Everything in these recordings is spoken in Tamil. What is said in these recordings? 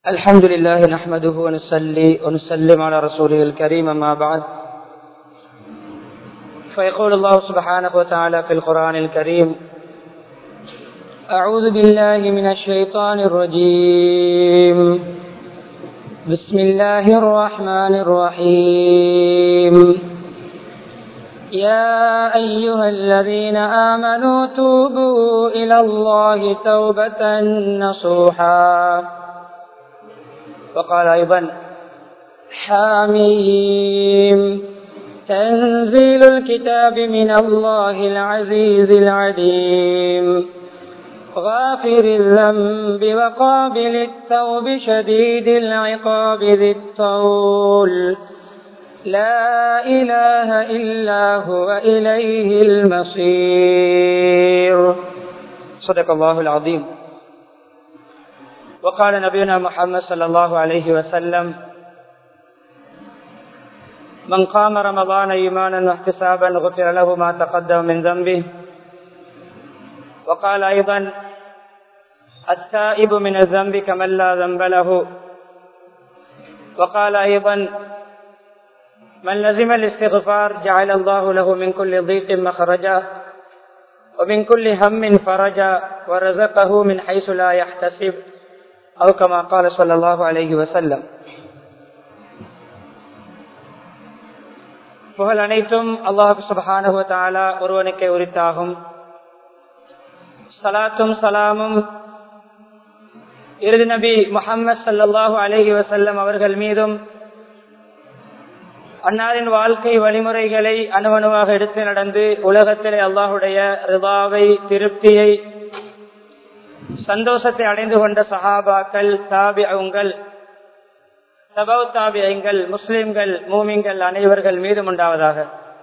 الحمد لله نحمده ونصلي ونسلم على رسوله الكريم ما بعد فيقول الله سبحانه وتعالى في القرآن الكريم أعوذ بالله من الشيطان الرجيم بسم الله الرحمن الرحيم يا أيها الذين آمنوا توبوا إلى الله توبة نصوحا وقال أيضا حاميم تنزيل الكتاب من الله العزيز العليم غافر الذنب وقابل التوب شديد العقاب ذي الطول لا إله إلا هو إليه المصير صدق الله العظيم وقال نبينا محمد صلى الله عليه وسلم من قام رمضان إيمانا واحتسابا غفر له ما تقدم من ذنبه وقال أيضا التائب من الذنب كمن لا ذنب له وقال أيضا من لزم الاستغفار جعل الله له من كل ضيق مخرجا ومن كل هم فرجا ورزقه من حيث لا يحتسب أو كما قال صلى الله عليه وسلم புகழ் அனைத்தும் அல்லாஹு சுபஹானஹு தாலா ஒருவனுக்கே உரித்தாகும் சலாத்தும் சலாமும் இறுதி நபி முகம்மது சல்லாஹூ அலஹி வசல்லம் அவர்கள் மீதும் அன்னாரின் வாழ்க்கை வழிமுறைகளை அணுவணுவாக எடுத்து நடந்து உலகத்திலே அல்லாஹுடைய ரிவாவை திருப்தியை சந்தோஷத்தை அடைந்து கொண்ட சஹாபாக்கள் தாபியங்கள் சபவ் தாபியங்கள் முஸ்லிம்கள் மூமிங்கள் அனைவர்கள் மீதும் உண்டாவதாக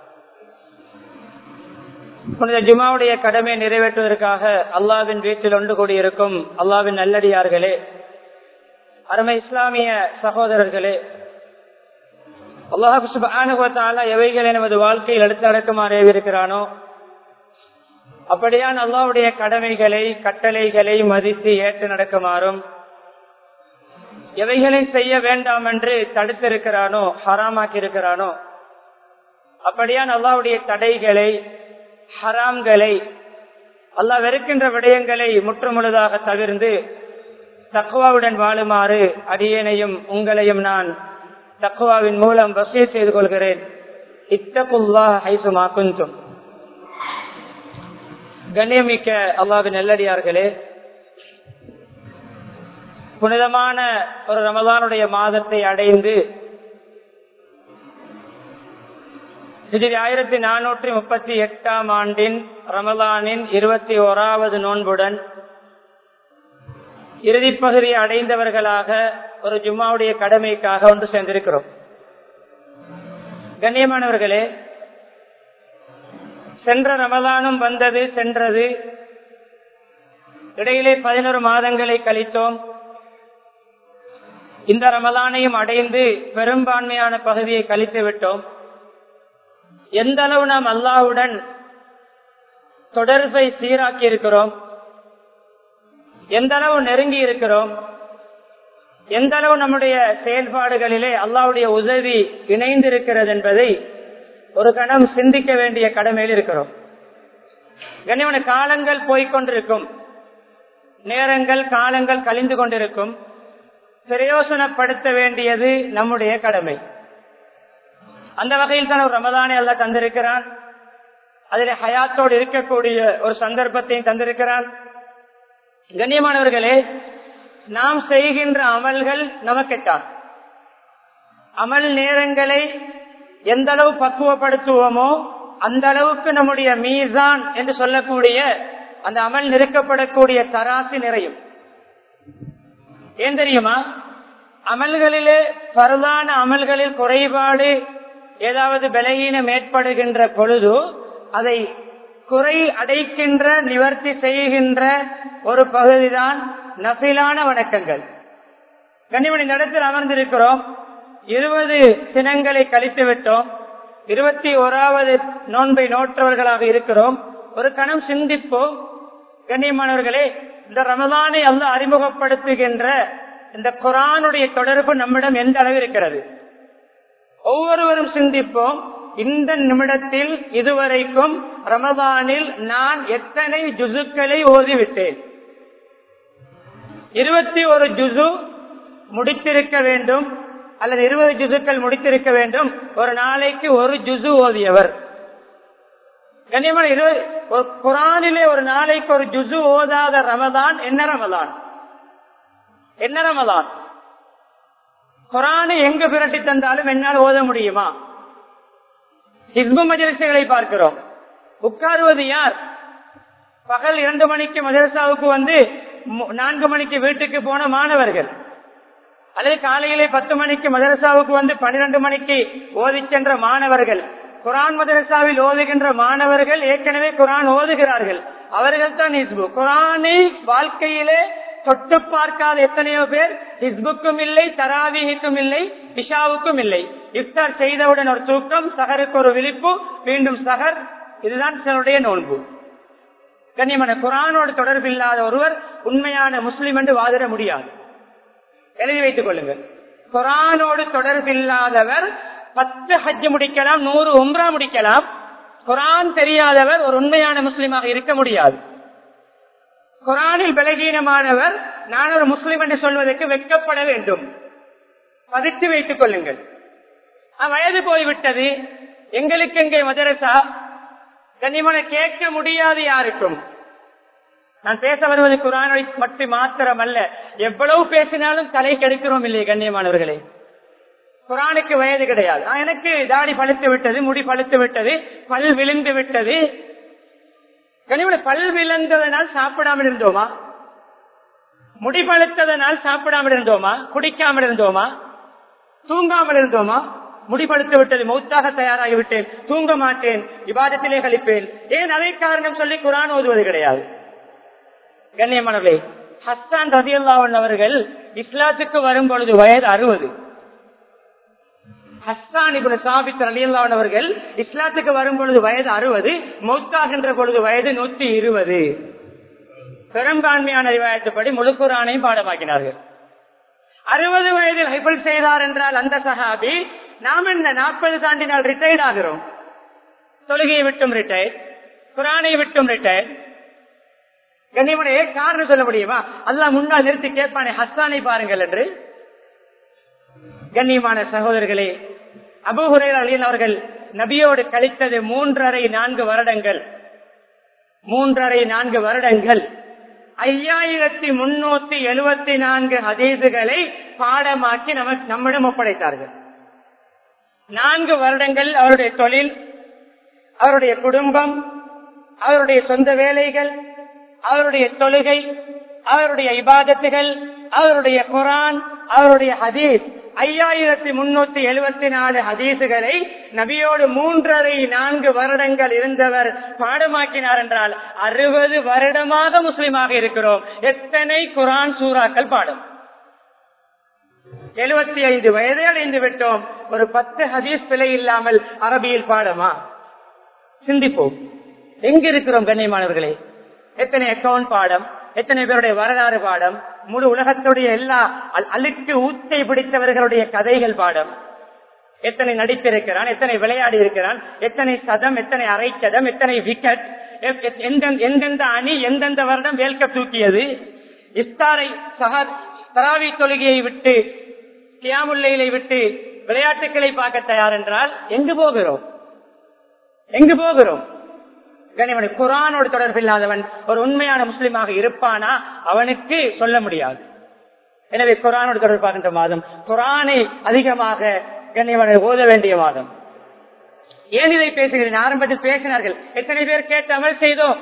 புனித ஜுமாவுடைய கடமை நிறைவேற்றுவதற்காக அல்லாவின் வீட்டில் ஒன்று கூடியிருக்கும் அல்லாவின் நல்லடியார்களே அருமை இஸ்லாமிய சகோதரர்களே அல்லாஹு சுபானுகத்தால எவைகளை நமது வாழ்க்கையில் எடுத்து நடக்குமாறு இருக்கிறானோ அப்படியான் அல்லாவுடைய கடமைகளை கட்டளைகளை மதித்து ஏற்று நடக்குமாறும் எவைகளை செய்ய வேண்டாம் என்று தடுத்திருக்கிறானோ ஹராமாக்கி இருக்கிறானோ அப்படியான் அல்லாவுடைய தடைகளை ஹராம்களை அல்லா வெறுக்கின்ற விடயங்களை முற்றுமுழுதாக தவிர்ந்து தக்குவாவுடன் வாழுமாறு அடியேனையும் உங்களையும் நான் தக்குவாவின் மூலம் வசதி செய்து கொள்கிறேன் இத்தகுல்லா ஹைசுமா குந்தும் கண்ணியமிக்க அல்லாவின் நெல்லடியார்களே புனிதமான ஒரு ரமதானுடைய மாதத்தை அடைந்து ஆயிரத்தி நானூற்றி முப்பத்தி எட்டாம் ஆண்டின் ரமலானின் இருபத்தி ஓராவது நோன்புடன் இறுதிப்பகுதியை அடைந்தவர்களாக ஒரு ஜும்மாவுடைய கடமைக்காக ஒன்று சேர்ந்திருக்கிறோம் கண்ணியமானவர்களே சென்ற ரமதானும் வந்தது சென்றது இடையிலே பதினோரு மாதங்களை கழித்தோம் இந்த ரமலானையும் அடைந்து பெரும்பான்மையான பகுதியை கழித்து விட்டோம் எந்த அளவு நாம் அல்லாவுடன் தொடர்பை சீராக்கி இருக்கிறோம் எந்த அளவு நெருங்கி இருக்கிறோம் எந்த அளவு நம்முடைய செயல்பாடுகளிலே அல்லாவுடைய உதவி இணைந்திருக்கிறது என்பதை ஒரு கணம் சிந்திக்க வேண்டிய கடமையில் இருக்கிறோம் கனிவன காலங்கள் போய்கொண்டிருக்கும் நேரங்கள் காலங்கள் கழிந்து கொண்டிருக்கும் பிரயோசனப்படுத்த வேண்டியது நம்முடைய கடமை அந்த வகையில் தான் ஒரு ரமதானை அல்ல தந்திருக்கிறான் அதில் ஹயாத்தோடு இருக்கக்கூடிய ஒரு சந்தர்ப்பத்தையும் தந்திருக்கிறான் கண்ணியமானவர்களே நாம் செய்கின்ற அமல்கள் நமக்குத்தான் அமல் நேரங்களை எந்த அளவு பக்குவப்படுத்துவோமோ அந்த அளவுக்கு நம்முடைய மீசான் என்று சொல்லக்கூடிய அந்த அமல் நிறுக்கப்படக்கூடிய தராசு நிறையும் ஏன் தெரியுமா அமல்களிலே பரவான அமல்களில் குறைபாடு ஏதாவது பலகீனம் ஏற்படுகின்ற பொழுது அதை குறை அடைக்கின்ற நிவர்த்தி செய்கின்ற ஒரு பகுதிதான் நசிலான வணக்கங்கள் கனிமணி நடத்தில் அமர்ந்திருக்கிறோம் இருபது தினங்களை கழித்து விட்டோம் இருபத்தி ஓராவது நோன்பை நோற்றவர்களாக இருக்கிறோம் ஒரு கணம் சிந்திப்போம் கண்ணியமானவர்களே இந்த ரமதானை அல்ல அறிமுகப்படுத்துகின்ற இந்த குரானுடைய தொடர்பு நம்மிடம் எந்த அளவு இருக்கிறது ஒவ்வொருவரும் சிந்திப்போம் இந்த நிமிடத்தில் இதுவரைக்கும் ரமதானில் நான் எத்தனை ஜுசுக்களை ஓதிவிட்டேன் இருபத்தி ஒரு ஜுசு முடித்திருக்க வேண்டும் அல்லது இருபது ஜுசுக்கள் முடித்திருக்க வேண்டும் ஒரு நாளைக்கு ஒரு ஜுசு ஓதியவர் கண்ணியமான இருபது ஒரு குரானிலே ஒரு நாளைக்கு ஒரு ஜுசு ஓதாத ரமதான் என்ன ரமதான் என்ன ரமதான் குரானை எங்க பிரட்டி தந்தாலும் என்னால் ஓத முடியுமா ஹிஸ்பு மஜலிசுகளை பார்க்கிறோம் உட்காருவது யார் பகல் இரண்டு மணிக்கு மதரசாவுக்கு வந்து மு- நான்கு மணிக்கு வீட்டுக்கு போன மாணவர்கள் அல்லது காலையிலே பத்து மணிக்கு மதரசாவுக்கு வந்து பன்னிரண்டு மணிக்கு ஓதி சென்ற மாணவர்கள் குரான் மதரசாவில் ஓதுகின்ற மாணவர்கள் ஏற்கனவே குரான் ஓதுகிறார்கள் அவர்கள் தான் ஹிஸ்பு குரானை வாழ்க்கையிலே தொட்டு பார்க்காத எத்தனையோ பேர் ஹிஸ்புக்கும் இல்லை தராவிக்கும் இல்லை இஷாவுக்கும் இல்லை இஃப்தார் செய்தவுடன் ஒரு தூக்கம் சகருக்கு ஒரு விழிப்பு மீண்டும் சகர் இதுதான் சிலருடைய நோன்பு கண்ணியமான குரானோடு தொடர்பில்லாத ஒருவர் உண்மையான முஸ்லிம் என்று வாதிட முடியாது எழுதி வைத்துக் கொள்ளுங்கள் குரானோடு தொடர்பில்லாதவர் பத்து ஹஜ் முடிக்கலாம் நூறு உம்ரா முடிக்கலாம் குரான் தெரியாதவர் ஒரு உண்மையான முஸ்லிமாக இருக்க முடியாது குரானில் பலகீனமானவர் நான் ஒரு முஸ்லிம் என்று சொல்வதற்கு வெட்கப்பட வேண்டும் பதித்து வைத்துக் கொள்ளுங்கள் ஆ, வயது போய்விட்டது எங்களுக்கு எங்கே மதரசா கண்ணியமான கேட்க முடியாது யாருக்கும் நான் பேச வருவது குரானை மட்டும் மாத்திரம் அல்ல எவ்வளவு பேசினாலும் தலை கெடுக்கிறோம் இல்லையே கண்ணியமானவர்களே குரானுக்கு வயது கிடையாது ஆ, எனக்கு தாடி பழுத்து விட்டது முடி பழுத்து விட்டது பல் விழுந்து விட்டது கனிமனை பல் விழுந்ததனால் சாப்பிடாமல் இருந்தோமா முடி பழுத்ததனால் சாப்பிடாமல் இருந்தோமா குடிக்காமல் இருந்தோமா தூங்காமல் இருந்தோமா முடிபடுத்து விட்டது மௌத்தாக தயாராகி விட்டேன் தூங்க மாட்டேன் விவாதத்திலே கழிப்பேன் ஏன் அதை காரணம் சொல்லி குரான் ஓதுவது கிடையாது கண்ணியமானவர்களே ஹஸ்தான் ரதியுல்லாவன் அவர்கள் இஸ்லாத்துக்கு வரும் பொழுது வயது அறுபது ஹஸ்தான் இப்ப சாபித் ரலியல்லாவன் அவர்கள் இஸ்லாத்துக்கு வரும் பொழுது வயது அறுபது மௌத்தாகின்ற பொழுது வயது நூத்தி இருபது பெரும்பான்மையான அறிவாயத்துப்படி முழு குரானையும் பாடமாக்கினார்கள் அறுபது வயதில் ஹைபிள் செய்தார் என்றால் அந்த சஹாபி நாம் என்ன நாற்பது தாண்டினால் ரிட்டையர்ட் ஆகிறோம் தொழுகையை விட்டும் ரிட்டையர் குரானை விட்டும் ரிட்டையர் கண்ணியமனையே காரணம் சொல்ல முடியுமா அல்லாஹ் முன்னால் நிறுத்தி கேட்பானே ஹஸ்தானை பாருங்கள் என்று கண்ணியமான சகோதரர்களே அபுஹுரேர் அலியன் அவர்கள் நபியோடு கழித்தது மூன்றரை நான்கு வருடங்கள் மூன்றரை நான்கு வருடங்கள் ஐயாயிரத்தி முன்னூத்தி எழுபத்தி நான்கு ஹதீதுகளை பாடமாக்கி நமக்கு நம்மிடம் ஒப்படைத்தார்கள் நான்கு வருடங்கள் அவருடைய தொழில் அவருடைய குடும்பம் அவருடைய சொந்த வேலைகள் அவருடைய தொழுகை அவருடைய இபாதத்துகள் அவருடைய குரான் அவருடைய ஹதீஸ் ஐயாயிரத்தி முன்னூத்தி எழுபத்தி நாலு ஹதீசுகளை நபியோடு மூன்றரை நான்கு வருடங்கள் இருந்தவர் பாடமாக்கினார் என்றால் அறுபது வருடமாக முஸ்லிமாக இருக்கிறோம் எத்தனை குரான் சூறாக்கள் பாடும் எழுபத்தி ஐந்து வயதை அடைந்து விட்டோம் ஒரு பத்து ஹதீஸ் பிழை இல்லாமல் அரபியில் பாடமா சிந்திப்போம் எங்க இருக்கிறோம் கண்ணியமானவர்களே எத்தனை அக்கவுண்ட் பாடம் எத்தனை பேருடைய வரலாறு பாடம் முழு உலகத்துடைய எல்லா அல்- அழுக்கு ஊச்சை பிடித்தவர்களுடைய கதைகள் பாடம் எத்தனை நடித்திருக்கிறான் எத்தனை விளையாடி இருக்கிறான் எத்தனை சதம் எத்தனை அரை சதம் எத்தனை விக்கெட் எந்தெந்த அணி எந்தெந்த வருடம் வேல்க தூக்கியது இஸ்தாரை சஹர் தராவி தொழுகையை விட்டு கியாமுல்லையிலை விட்டு விளையாட்டுகளை பார்க்க தயார் என்றால் எங்கு போகிறோம் எங்கு போகிறோம் கனிமணி குரானோடு தொடர்பில்லாதவன் ஒரு உண்மையான முஸ்லிமாக இருப்பானா அவனுக்கு சொல்ல முடியாது எனவே குரானோடு தொடர்பாகின்ற மாதம் குரானை அதிகமாக கண்ணியவனை ஓத வேண்டிய மாதம் ஏன் இதை பேசுகிறேன் ஆரம்பத்தில் பேசினார்கள் எத்தனை பேர் கேட்டு அமல் செய்தோம்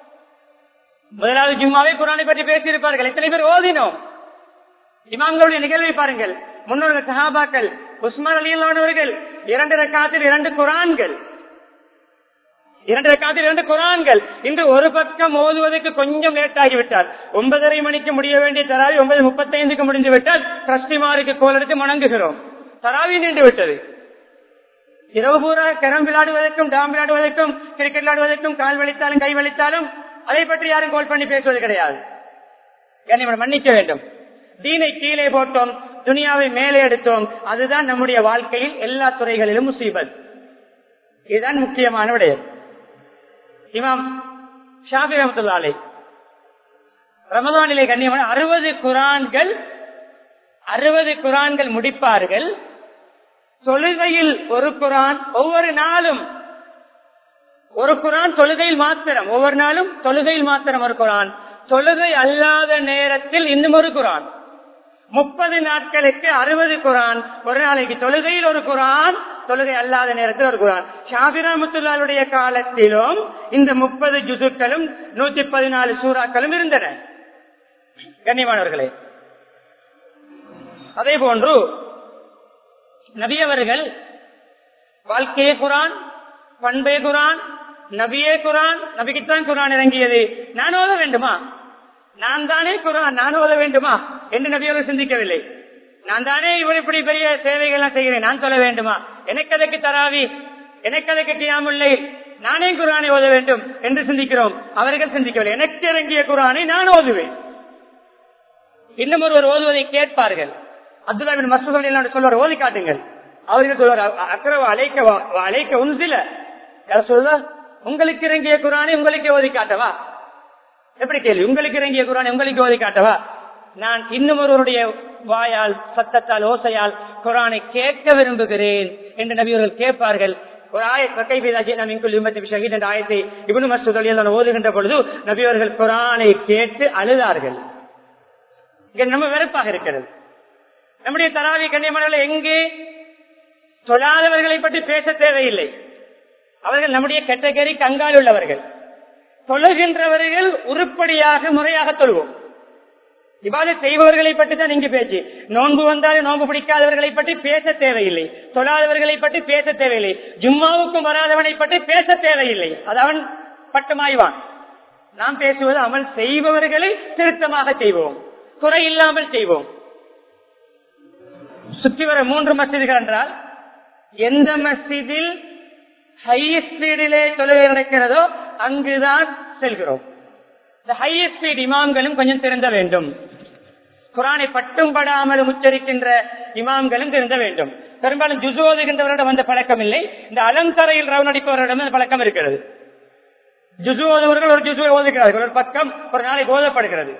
முதலாவது ஜும்மாவே குரானை பற்றி பேசியிருப்பார்கள் எத்தனை பேர் ஓதினோம் இமாம்களுடைய நிகழ்வை பாருங்கள் முன்னோர்கள் சஹாபாக்கள் உஸ்மான் அலியல்லானவர்கள் இரண்டு ரக்காத்தில் இரண்டு குரான்கள் இரண்டு ரக்காத்தில் இரண்டு குரான்கள் இன்று ஒரு பக்கம் ஓதுவதற்கு கொஞ்சம் லேட் ஆகிவிட்டார் ஒன்பதரை மணிக்கு முடிய வேண்டிய தராவி ஒன்பது முப்பத்தைந்துக்கு முடிந்து விட்டால் டிரஸ்டிமாருக்கு கோல் எடுத்து வணங்குகிறோம் தராவி நின்று விட்டது இரவு பூரா கரம் விளையாடுவதற்கும் டாம் விளையாடுவதற்கும் கிரிக்கெட் விளையாடுவதற்கும் கால் வலித்தாலும் கை வலித்தாலும் அதை பற்றி யாரும் கோல் பண்ணி பேசுவது கிடையாது கண்ணியமன் மன்னிக்க வேண்டும் தீனை கீழே போட்டோம் துனியாவை மேலே எடுத்தோம் அதுதான் நம்முடைய வாழ்க்கையில் எல்லா துறைகளிலும் முசீபத் இதுதான் முக்கியமான விடயம் இமாம் ஷாபி ரமத்துல்லாலை ரமதானிலே கண்ணியமான அறுபது குரான்கள் அறுபது குரான்கள் முடிப்பார்கள் தொழுகையில் ஒரு குரான் ஒவ்வொரு நாளும் ஒரு குரான் தொழுகையில் மாத்திரம் ஒவ்வொரு நாளும் தொழுகையில் மாத்திரம் ஒரு குரான் தொழுகை அல்லாத நேரத்தில் இன்னும் ஒரு குரான் முப்பது நாட்களுக்கு அறுபது குரான் ஒரு நாளைக்கு தொழுகையில் ஒரு குரான் தொழுகை அல்லாத நேரத்தில் ஒரு குரான் ஷாபிராமத்துல்லாருடைய காலத்திலும் இந்த முப்பது ஜுதுக்களும் நூத்தி பதினாலு சூறாக்களும் இருந்தன கண்ணியமானவர்களே அதே போன்று நபியவர்கள் வாழ்க்கையே குரான் பண்பே குரான் நபியே குரான் நபிக்குத்தான் குரான் இறங்கியது நான் ஓத வேண்டுமா நான் தானே குரான் நான் ஓத வேண்டுமா என்று நபியவர்கள் சிந்திக்கவில்லை நான் தானே இவர் இப்படி பெரிய சேவைகள்லாம் செய்கிறேன் நான் சொல்ல வேண்டுமா எனக்கு அதற்கு தராவி எனக்கு அதற்கு கியாமுல்லை நானே குரானை ஓத வேண்டும் என்று சிந்திக்கிறோம் அவர்கள் சிந்திக்கவில்லை எனக்கு இறங்கிய குரானை நான் ஓதுவேன் இன்னும் ஒருவர் ஓதுவதை கேட்பார்கள் அப்துல்லாபின் மசூத் சொல்வார் ஓதி காட்டுங்கள் அவர்கள் சொல்வார் அக்கரவ அழைக்க அழைக்க உன்சில சொல்லுதா உங்களுக்கு இறங்கிய குரானை உங்களுக்கு ஓதி காட்டவா எப்படி கேள்வி உங்களுக்கு இறங்கிய குரானை உங்களுக்கு ஓதி காட்டவா நான் இன்னும் ஒருவருடைய வாயால் சத்தத்தால் ஓசையால் குரானை கேட்க விரும்புகிறேன் என்று நபியவர்கள் கேட்பார்கள் ஒரு ஆயத்தை இவனு மசூதல் ஓதுகின்ற பொழுது நபியவர்கள் குரானை கேட்டு அழுதார்கள் இங்க நம்ம வெறுப்பாக இருக்கிறது நம்முடைய தராவி கண்ணியமானவர்கள் எங்கே தொழாதவர்களை பற்றி பேச தேவையில்லை அவர்கள் நம்முடைய கேட்டகரி கங்கால் உள்ளவர்கள் தொழுகின்றவர்கள் உருப்படியாக முறையாக தொழுவோம் இவ்வாறு செய்பவர்களை பற்றி தான் இங்கு பேச்சு நோன்பு வந்தாலும் நோன்பு பிடிக்காதவர்களை பற்றி பேச தேவையில்லை தொழாதவர்களை பற்றி பேச தேவையில்லை ஜும்மாவுக்கும் வராதவனை பற்றி பேச தேவையில்லை அது அவன் பட்டமாய்வான் நாம் பேசுவது அமல் செய்பவர்களை திருத்தமாக செய்வோம் குறை இல்லாமல் செய்வோம் சுற்றி வர மூன்று மசிதிகள் என்றால் எந்த மசிதில் ஹை ஸ்பீடிலே தொழுகை நடக்கிறதோ அங்குதான் செல்கிறோம் இந்த ஹை ஸ்பீட் இமாம்களும் கொஞ்சம் திருந்த வேண்டும் குரானை பட்டும் படாமலும் உச்சரிக்கின்ற இமாம்களும் திருந்த வேண்டும் பெரும்பாலும் ஜுசு ஓதுகின்றவரிடம் வந்த பழக்கம் இல்லை இந்த அலந்தரையில் ரவன் அடிப்பவரிடம் அந்த பழக்கம் இருக்கிறது ஜுசு ஓதுவர்கள் ஒரு ஜுசு ஓதுகிறார்கள் ஒரு பக்கம் ஒரு நாளைக்கு ஓதப்படுகிறது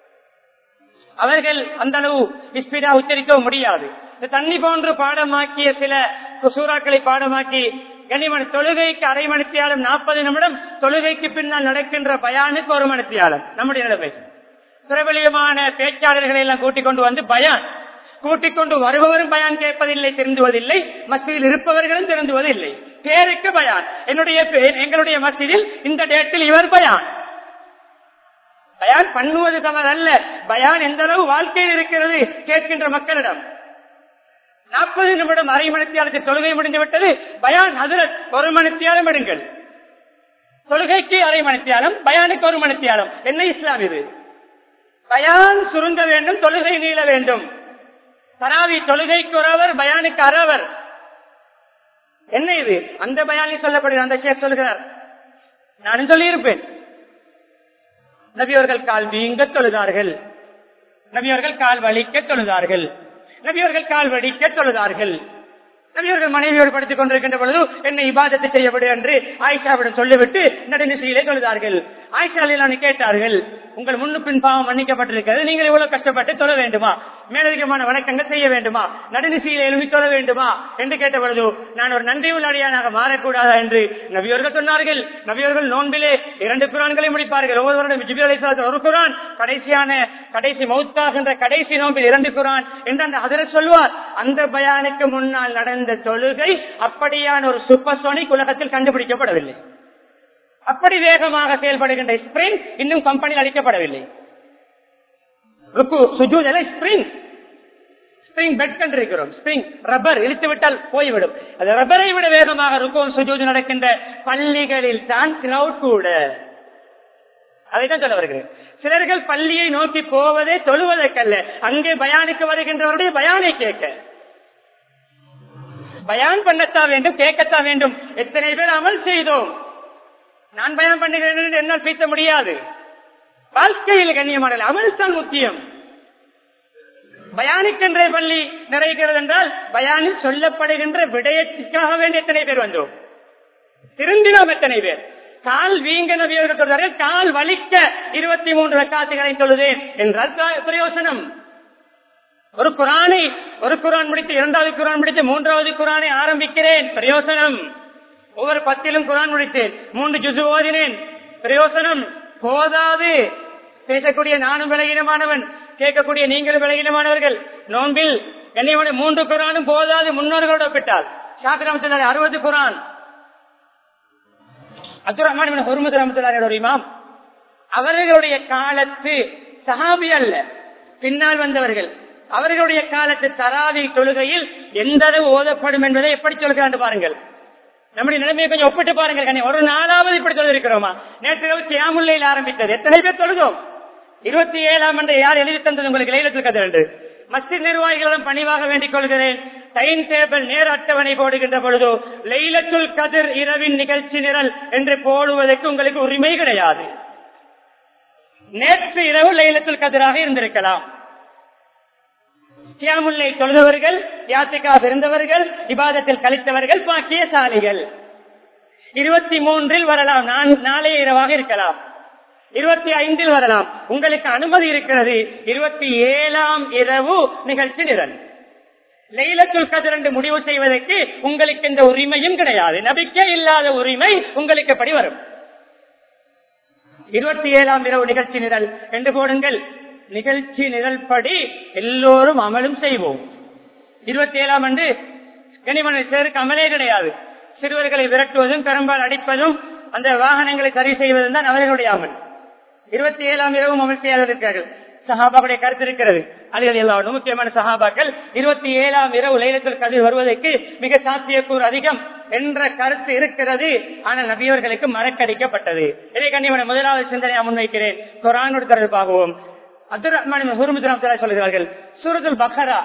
அவர்கள் அந்த அளவு ஸ்பீடா உச்சரிக்க முடியாது இந்த தண்ணி போன்று பாடமாக்கிய சில சூறாக்களை பாடமாக்கி கனிமணி தொழுகைக்கு அரை மணித்தியாலம் நாற்பது நிமிடம் தொழுகைக்கு பின்னால் நடக்கின்ற பயானுக்கு ஒரு மணித்தியாலம் நம்முடைய நிலைமை பிரபலியமான பேச்சாளர்களை எல்லாம் கூட்டிக் கொண்டு வந்து பயான் கூட்டிக் கொண்டு வருபவரும் பயான் கேட்பதில்லை திருந்துவதில்லை மசீதில் இருப்பவர்களும் திருந்துவதில்லை பேருக்கு பயான் என்னுடைய எங்களுடைய மசீதில் இந்த டேட்டில் இவர் பயான் பயான் பண்ணுவது தவறு அல்ல பயான் எந்த அளவு வாழ்க்கையில் இருக்கிறது கேட்கின்ற மக்களிடம் நாற்பது நிமிடம் அரை மணித்தியாலத்தில் தொழுகை முடிந்து விட்டது பயான் அதில் ஒரு மணித்தியாலம் எடுங்கள் தொழுகைக்கு அரை மணித்தியாலம் பயானுக்கு ஒரு மணித்தியாலம் என்ன இஸ்லாம் இது பயான் சுருங்க வேண்டும் தொழுகை நீள வேண்டும் தராவி தொழுகைக்கு ஒருவர் பயானுக்கு அறவர் என்ன இது அந்த பயானில் சொல்லப்படுகிற அந்த ஷேக் சொல்கிறார் நான் சொல்லியிருப்பேன் நபியவர்கள் கால் வீங்க தொழுதார்கள் நபியவர்கள் கால் வலிக்க தொழுதார்கள் நபியவர்கள் கால் வடிக்க தொழுதார்கள் நபியவர்கள் மனைவியோடு படுத்துக் கொண்டிருக்கின்ற பொழுது என்னை இபாதத்தை செய்யப்படு என்று ஆயிஷாவிடம் சொல்லிவிட்டு நடுநிசையிலே தொழுதார்கள் ஆயிஷா கேட்டார்கள் உங்கள் முன்னு பின் பாவம் மன்னிக்கப்பட்டிருக்கிறது நீங்கள் இவ்வளவு கஷ்டப்பட்டு தொழ வேண்டுமா மேலதிகமான வணக்கங்கள் செய்ய வேண்டுமா நடுநிசையில் எழுப்பி தொழ வேண்டுமா என்று கேட்ட பொழுது நான் ஒரு நன்றி உள்ளடியானாக மாறக்கூடாதா என்று நபியவர்கள் சொன்னார்கள் நபியவர்கள் நோன்பிலே இரண்டு குரான்களை முடிப்பார்கள் ஒவ்வொருவரும் ஜிபிர் அலிசாத் ஒரு குரான் கடைசியான கடைசி மௌத்தாகின்ற கடைசி நோன்பில் இரண்டு குரான் என்று அந்த அதிர சொல்வார் அந்த பயானுக்கு முன்னால் நடந்த தொழுகை அப்படியான ஒரு சூப்பர்சோனிக் உலகத்தில் கண்டுபிடிக்கப்படவில்லை அப்படி வேகமாக செயல்படுகின்ற ஸ்பிரிங் இன்னும் கம்பெனியில் அளிக்கப்படவில்லை ஸ்பிரிங் ஸ்பிரிங் பெட் கண்டிருக்கிறோம் ஸ்பிரிங் ரப்பர் இழுத்து விட்டால் போய்விடும் அது ரப்பரை விட வேகமாக ருக்கும் சுஜூது நடக்கின்ற பள்ளிகளில் தான் கிரௌட் கூட அதைத்தான் சொல்ல வருகிறேன் சிலர்கள் பள்ளியை நோக்கி போவதே தொழுவதற்கல்ல அங்கே பயானுக்கு வருகின்றவருடைய பயானை கேட்க பயான் பண்ணத்தான் வேண்டும் கேட்கத்தான் வேண்டும் எத்தனை பேர் அமல் செய்தோம் நான் பயணம் பண்ணுகிறேன் என்று என்னால் பேச முடியாது வாழ்க்கையில் கண்ணியமான அமல் தான் முக்கியம் பயானுக்கென்றே பள்ளி நிறைகிறது என்றால் பயானில் சொல்லப்படுகின்ற விடயத்திற்காக வேண்டிய எத்தனை பேர் வந்தோம் திருந்தினோம் எத்தனை பேர் கால் வீங்க நபியர்கள் சொல்றார்கள் கால் வலிக்க இருபத்தி மூன்று ரக்காத்துகளை தொழுதேன் என்றால் பிர- பிரயோசனம் ஒரு குரானை ஒரு குரான் முடித்து இரண்டாவது குரான் முடித்து மூன்றாவது குரானை ஆரம்பிக்கிறேன் பிரயோசனம் ஒவ்வொரு பத்திலும் குரான் முடித்தேன் மூன்று ஜுசு ஓதினேன் பிரயோசனம் போதாது பேசக்கூடிய நானும் விலகினமானவன் கேட்கக்கூடிய நீங்களும் விலகினமானவர்கள் நோன்பில் என்னையோட மூன்று குரானும் போதாது முன்னோர்களோட ஒப்பிட்டால் ஷாபிராமத்தில் அறுபது குரான் அப்துல் ரஹ்மான் ஹொர்முத் ரஹமத்துல்லாரோட இமாம் அவர்களுடைய காலத்து சஹாபி அல்ல பின்னால் வந்தவர்கள் அவர்களுடைய காலத்து தராவி தொழுகையில் எந்த அளவு ஓதப்படும் என்பதை எப்படி சொல்கிறான் பாருங்கள் நம்முடைய நிலைமையை கொஞ்சம் ஒப்பிட்டு பாருங்கள் கண்ணே. ஒரு நாளாவது இப்படி தொழுதிருக்கிறோமா நேற்று இரவு தியாமுல்லையில் ஆரம்பித்தது எத்தனை பேர் தொழுதோம் இருபத்தி ஏழாம் ஆண்டு யார் எழுதி தந்தது உங்களுக்கு லைலத்தில் கதை என்று மஸ்ஜித் நிர்வாகிகளிடம் பணிவாக வேண்டிக் கொள்கிறேன் டைம் டேபிள் நேர அட்டவணை போடுகின்ற பொழுதோ லைலத்துல் கதிர் இரவின் நிகழ்ச்சி நிரல் என்று போடுவதற்கு உங்களுக்கு உரிமை கிடையாது நேற்று இரவு லைலத்துல் கதிராக இருந்திருக்கலாம் கியாமுல்லை தொழுதவர்கள் யாத்திகா இருந்தவர்கள் இபாதத்தில் கழித்தவர்கள் பாக்கியசாலிகள் இருபத்தி மூன்றில் வரலாம் நான்- நாளைய இரவாக இருக்கலாம் இருபத்தி ஐந்தில் வரலாம் உங்களுக்கு அனுமதி இருக்கிறது இருபத்தி ஏழாம் இரவு நிகழ்ச்சி நிரல் லைலத்துல் கதிர் என்று முடிவு செய்வதற்கு உங்களுக்கு இந்த உரிமையும் கிடையாது நபிக்கே இல்லாத உரிமை உங்களுக்கு எப்படி வரும் இருபத்தி ஏழாம் இரவு நிகழ்ச்சி நிரல் என்று போடுங்கள் நிகழ்ச்சி நிரல் படி எல்லோரும் அமலும் செய்வோம் இருபத்தி ஏழாம் அன்று கனிமனை சேருக்கு அமலே கிடையாது சிறுவர்களை விரட்டுவதும் பெரும்பால் அடிப்பதும் அந்த வாகனங்களை சரி செய்வதும் தான் அவர்களுடைய அமல் இருபத்தி ஏழாம் இரவும் அமல் செய்யாத இருக்கிறார்கள் சஹாபாவுடைய கருத்து இருக்கிறது அதுகள் எல்லாம் முக்கியமான சஹாபாக்கள் இருபத்தி ஏழாம் இரவு லைலத்தில் கதிர் வருவதற்கு மிக சாத்தியக்கூறு அதிகம் என்ற கருத்து இருக்கிறது ஆனால் நபியவர்களுக்கு மறக்கடிக்கப்பட்டது இதை கண்ணியமான முதலாவது சிந்தனையை முன்வைக்கிறேன் குரானோடு தொடர்பாகவும் அப்துல் ரஹ்மான் ஹுர்முத் சொல்கிறார்கள் சூரத்துல் பக்ரா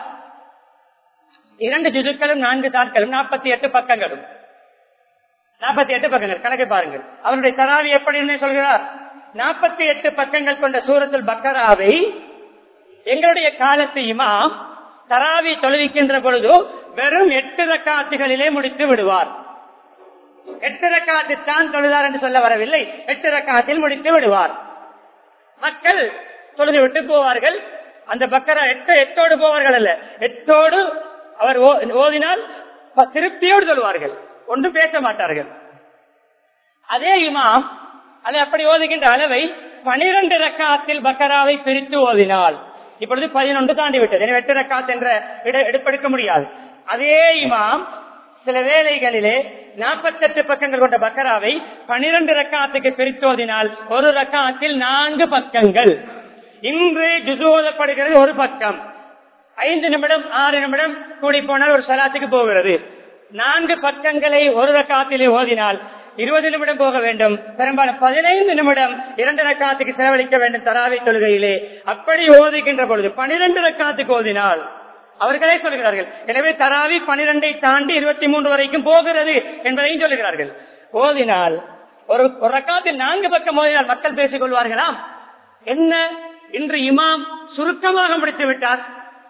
இரண்டு ஜுதுக்களும் நான்கு தாட்களும் நாற்பத்தி எட்டு பக்கங்களும் நாற்பத்தி எட்டு பக்கங்கள் கணக்கை பாருங்கள் அவருடைய தராவி எப்படி சொல்கிறார் நாற்பத்தி எட்டு பக்கங்கள் கொண்ட சூரத்துல் பக்கராவை எங்களுடைய காலத்து இமாம் தராவி தொழுவிக்கின்ற பொழுது வெறும் எட்டு ரக்காத்துகளிலே முடித்து விடுவார் எட்டு ரக்காத்து தான் தொழுதார் என்று சொல்ல வரவில்லை எட்டு ரக்காத்தில் முடித்து விடுவார் மக்கள் தொழுது விட்டு போவார்கள் அந்த பக்கரா எட்டு எட்டோடு போவார்கள் அல்ல எட்டோடு அவர் ஓ- ஓதினால் ப- திருப்தியோடு சொல்வார்கள் ஒன்றும் பேச மாட்டார்கள் அதே இமாம் அதை அப்படி ஓதுகின்ற அளவை பனிரெண்டு ரக்காத்தில் பக்கராவை பிரித்து ஓதினால் இப்பொழுது பதினொன்று தாண்டி விட்டது எனவே எட்டு ரக்காத் என்ற இட- எடுப்பெடுக்க முடியாது அதே இமாம் சில வேளைகளிலே நாற்பத்தெட்டு பக்கங்கள் கொண்ட பக்கராவை பனிரெண்டு ரக்காத்துக்கு பிரித்து ஓதினால் ஒரு ரக்காத்தில் நான்கு பக்கங்கள் இன்று ஜுசு ஓதப்படுகிறது ஒரு பக்கம் ஐந்து நிமிடம் ஆறு நிமிடம் கூடி போனால் ஒரு சலாத்துக்கு போகிறது நான்கு பக்கங்களை ஒரு ரக்காத்திலே ஓதினால் இருபது நிமிடம் போக வேண்டும் பெரும்பாலும் பதினைந்து நிமிடம் இரண்டு ரக்காத்துக்கு செலவழிக்க வேண்டும் தராவை தொழுகையிலே அப்படி ஓதுகின்ற பொழுது பனிரெண்டு ரக்காத்துக்கு ஓதினால் அவர்களே சொல்கிறார்கள் எனவே தராவி பனிரெண்டை தாண்டி இருபத்தி மூன்று வரைக்கும் போகிறது என்பதையும் சொல்லுகிறார்கள் ஓதினால் ஒரு ஒரு ரக்காத்தில் நான்கு பக்கம் ஓதினால் மக்கள் பேசிக் கொள்வார்களாம் என்ன இன்று இமாம் சுருக்கமாக முடித்து விட்டார்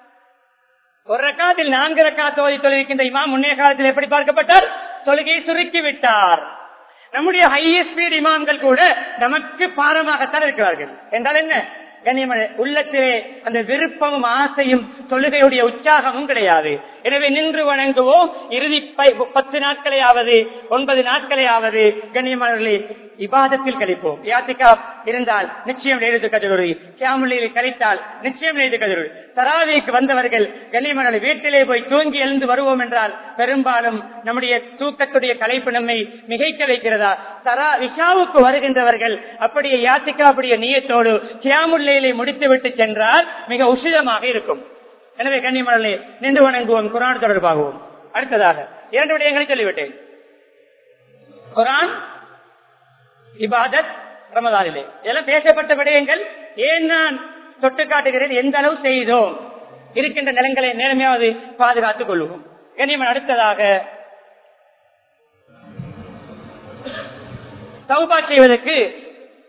ஒரு ரக்காத்தில் நான்கு ரக்காத் ஓதி தொழுகின்ற இமாம் முன்னைய காலத்தில் எப்படி பார்க்கப்பட்டார் தொழுகையை சுருக்கி விட்டார் நம்முடைய ஹை ஸ்பீட் இமாம்கள் கூட நமக்கு பாரமாகத்தான் இருக்கிறார்கள் என்றால் என்ன கண்ணியமனே உள்ளத்திலே அந்த விருப்பமும் ஆசையும் தொழுகையுடைய உற்சாகமும் கிடையாது எனவே நின்று வணங்குவோம் இறுதி பை- பத்து நாட்களையாவது ஒன்பது நாட்களையாவது கண்ணியமானவர்களே இபாதத்தில் கழிப்போம் யாத்திகா இருந்தால் நிச்சயம் எழுது கதிரொரு கேமுலையில் கழித்தால் நிச்சயம் எழுது கதிரொரு தராவிக்கு வந்தவர்கள் கண்ணியமான வீட்டிலே போய் தூங்கி எழுந்து வருவோம் என்றால் பெரும்பாலும் நம்முடைய தூக்கத்துடைய கலைப்பு நம்மை மிகைக்க வைக்கிறதா தரா விஷாவுக்கு வருகின்றவர்கள் அப்படியே யாத்திகா அப்படியே நீயத்தோடு கியாமுல்லையிலே முடித்துவிட்டு சென்றால் மிக உசிதமாக இருக்கும் எனவே கண்ணியமனே நின்று வணங்குவோம் குரான் தொடர்பாகவும் அடுத்ததாக இரண்டு விடயங்களை சொல்லிவிட்டேன் குரான் இபாதத் ரமதானிலே இதெல்லாம் பேசப்பட்ட விடயங்கள் ஏன் நான் தொட்டு காட்டுகிறேன் எந்த அளவு செய்தோம் இருக்கின்ற நிலங்களை நேர்மையாவது பாதுகாத்துக் கொள்வோம் கண்ணியமன் அடுத்ததாக சௌபா செய்வதற்கு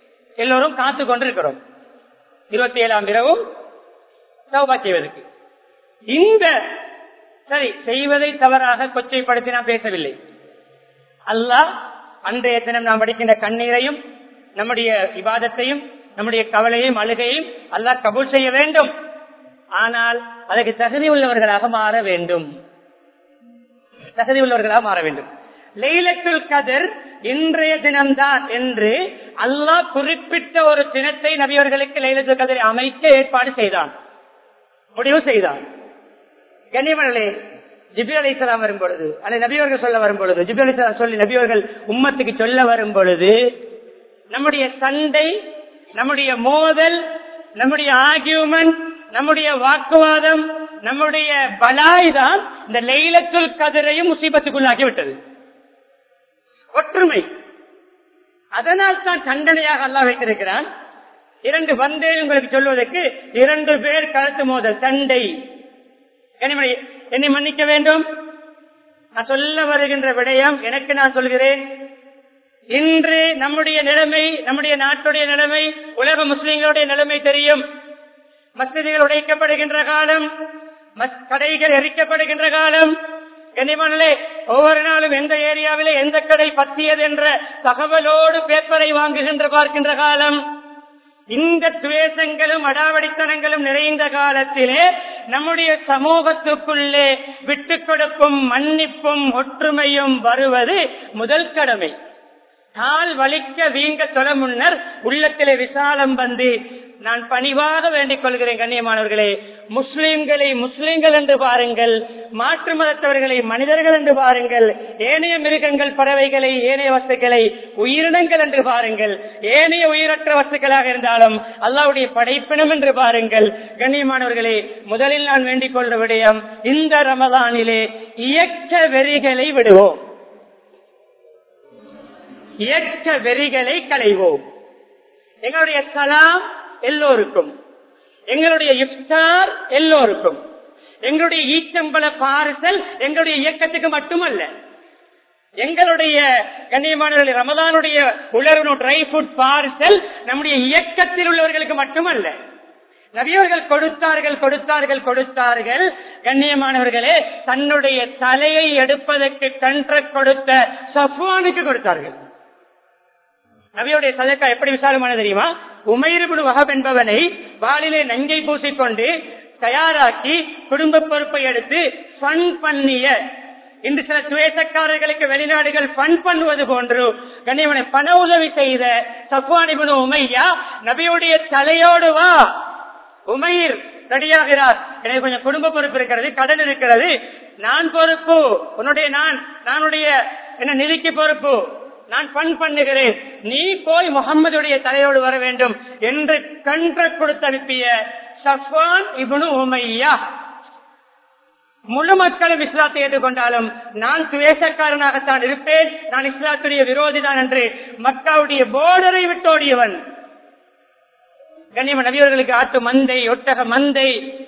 எல்லோரும் காத்து கொண்டிருக்கிறோம் இருபத்தி ஏழாம் இரவும் சௌபா செய்வதற்கு இந்த சரி செய்வதை தவறாக கொச்சைப்படுத்தி நான் பேசவில்லை அல்லாஹ் அன்றைய தினம் நாம் படிக்கின்ற கண்ணீரையும் நம்முடைய விவாதத்தையும் நம்முடைய கவலையும் அழுகையும் அல்லாஹ் கபூல் செய்ய வேண்டும் ஆனால் அதற்கு தகுதி உள்ளவர்களாக மாற வேண்டும் தகுதி உள்ளவர்களாக மாற வேண்டும் லைலத்துல் கதிர் இன்றைய தினம்தான் என்று அல்லாஹ் குறிப்பிட்ட ஒரு தினத்தை நபியவர்களுக்கு லைலத்துல் கதிரை அமைக்க ஏற்பாடு செய்தான் முடிவு செய்தான் கண்ணியமனே ஜிபி அலி இஸ்லாம் வரும் பொழுது அல்லது நபியவர்கள் சொல்ல வரும் பொழுது ஜிபி அலி சொல்லி நபியவர்கள் உம்மத்துக்கு சொல்ல வரும் பொழுது நம்முடைய சண்டை நம்முடைய மோதல் நம்முடைய ஆர்கியூமெண்ட் நம்முடைய வாக்குவாதம் நம்முடைய பலாய் தான் இந்த லைலத்துல் கதிரையும் முசீபத்துக்குள்ளாக்கி விட்டது ஒற்றுமை அதனால் தான் தண்டனையாக அல்லா வைத்திருக்கிறான் இரண்டு வந்தேன் உங்களுக்கு சொல்வதற்கு இரண்டு பேர் கருத்து மோதல் சண்டை என்னை மன்னிக்க வேண்டும் நான் சொல்ல வருகின்ற விடயம் எனக்கு நான் சொல்கிறேன் இன்று நம்முடைய நிலைமை நம்முடைய நாட்டுடைய நிலைமை உலக முஸ்லிம்களுடைய நிலைமை தெரியும் மசிதிகள் உடைக்கப்படுகின்ற காலம் கடைகள் எரிக்கப்படுகின்ற காலம் கனிமணலே ஒவ்வொரு நாளும் எந்த ஏரியாவிலே எந்த கடை பத்தியது என்ற தகவலோடு பேப்பரை வாங்குகின்ற பார்க்கின்ற காலம் இந்த துவேஷங்களும் அடாவடித்தனங்களும் நிறைந்த காலத்திலே நம்முடைய சமூகத்துக்குள்ளே விட்டுக் கொடுப்பும் மன்னிப்பும் ஒற்றுமையும் வருவது முதல் கடமை கால் வலிக்க வீங்க தொல முன்னர் உள்ளத்திலே விசாலம் வந்து நான் பணிவாக வேண்டிக் கொள்கிறேன் கண்ணியமானவர்களே முஸ்லிம்களை முஸ்லிம்கள் என்று பாருங்கள் மாற்று மதத்தவர்களை மனிதர்கள் என்று பாருங்கள் ஏனைய மிருகங்கள் பறவைகளை ஏனைய வஸ்துக்களை உயிரினங்கள் என்று பாருங்கள் ஏனைய உயிரற்ற வஸ்துக்களாக இருந்தாலும் அல்லாவுடைய படைப்பினம் என்று பாருங்கள் கண்ணியமானவர்களே முதலில் நான் வேண்டிக் கொள்ற விடயம் இந்த ரமதானிலே இயக்க வெறிகளை விடுவோம் இயக்க வெறிகளை களைவோம் எங்களுடைய சலாம் எல்லோருக்கும் எங்களுடைய இஃப்தார் எல்லோருக்கும் எங்களுடைய ஈச்சம்பள பாரிசல் எங்களுடைய இயக்கத்துக்கு மட்டுமல்ல எங்களுடைய கண்ணியமானவர்கள் ரமதானுடைய உலர்வு ட்ரை ஃபுட் பார்சல் நம்முடைய இயக்கத்தில் உள்ளவர்களுக்கு மட்டுமல்ல நபியவர்கள் கொடுத்தார்கள் கொடுத்தார்கள் கொடுத்தார்கள் கண்ணியமானவர்களே தன்னுடைய தலையை எடுப்பதற்கு கன்ற கொடுத்த சஃப்வானுக்கு கொடுத்தார்கள் நபியுடைய சதக்கா எப்படி விசாலமான தெரியுமா உமைருபுடு வகப் என்பவனை வாளிலே நஞ்சை பூசிக்கொண்டு தயாராக்கி குடும்ப பொறுப்பை எடுத்து ஃபன் பண்ணிய இன்று சில துவேசக்காரர்களுக்கு வெளிநாடுகள் ஃபன் பண்ணுவது போன்று கண்ணியவனை பண உதவி செய்த சஃப்வானிபுன் உமையா நபியுடைய தலையோடு வா உமைர் ரெடியாகிறார் எனக்கு கொஞ்சம் குடும்ப பொறுப்பு இருக்கிறது கடன் இருக்கிறது நான் பொறுப்பு உன்னுடைய நான் நானுடைய என்ன நிதிக்கு பொறுப்பு நான் பண் பண்ணுகிறேன் நீ போய் முகம்மதுடைய தலையோடு வர வேண்டும் என்று கன்ற கொடுத்து அனுப்பிய சஃபான் இபுனு உமையா முழு மக்களும் இஸ்லாத்தை ஏற்றுக்கொண்டாலும் நான் துவேசக்காரனாகத்தான் இருப்பேன் நான் இஸ்லாத்துடைய விரோதி தான் என்று மக்காவுடைய போர்டரை விட்டோடியவன் கண்ணியம நபியவர்களுக்கு ஆட்டு மந்தை ஒட்டக மந்தை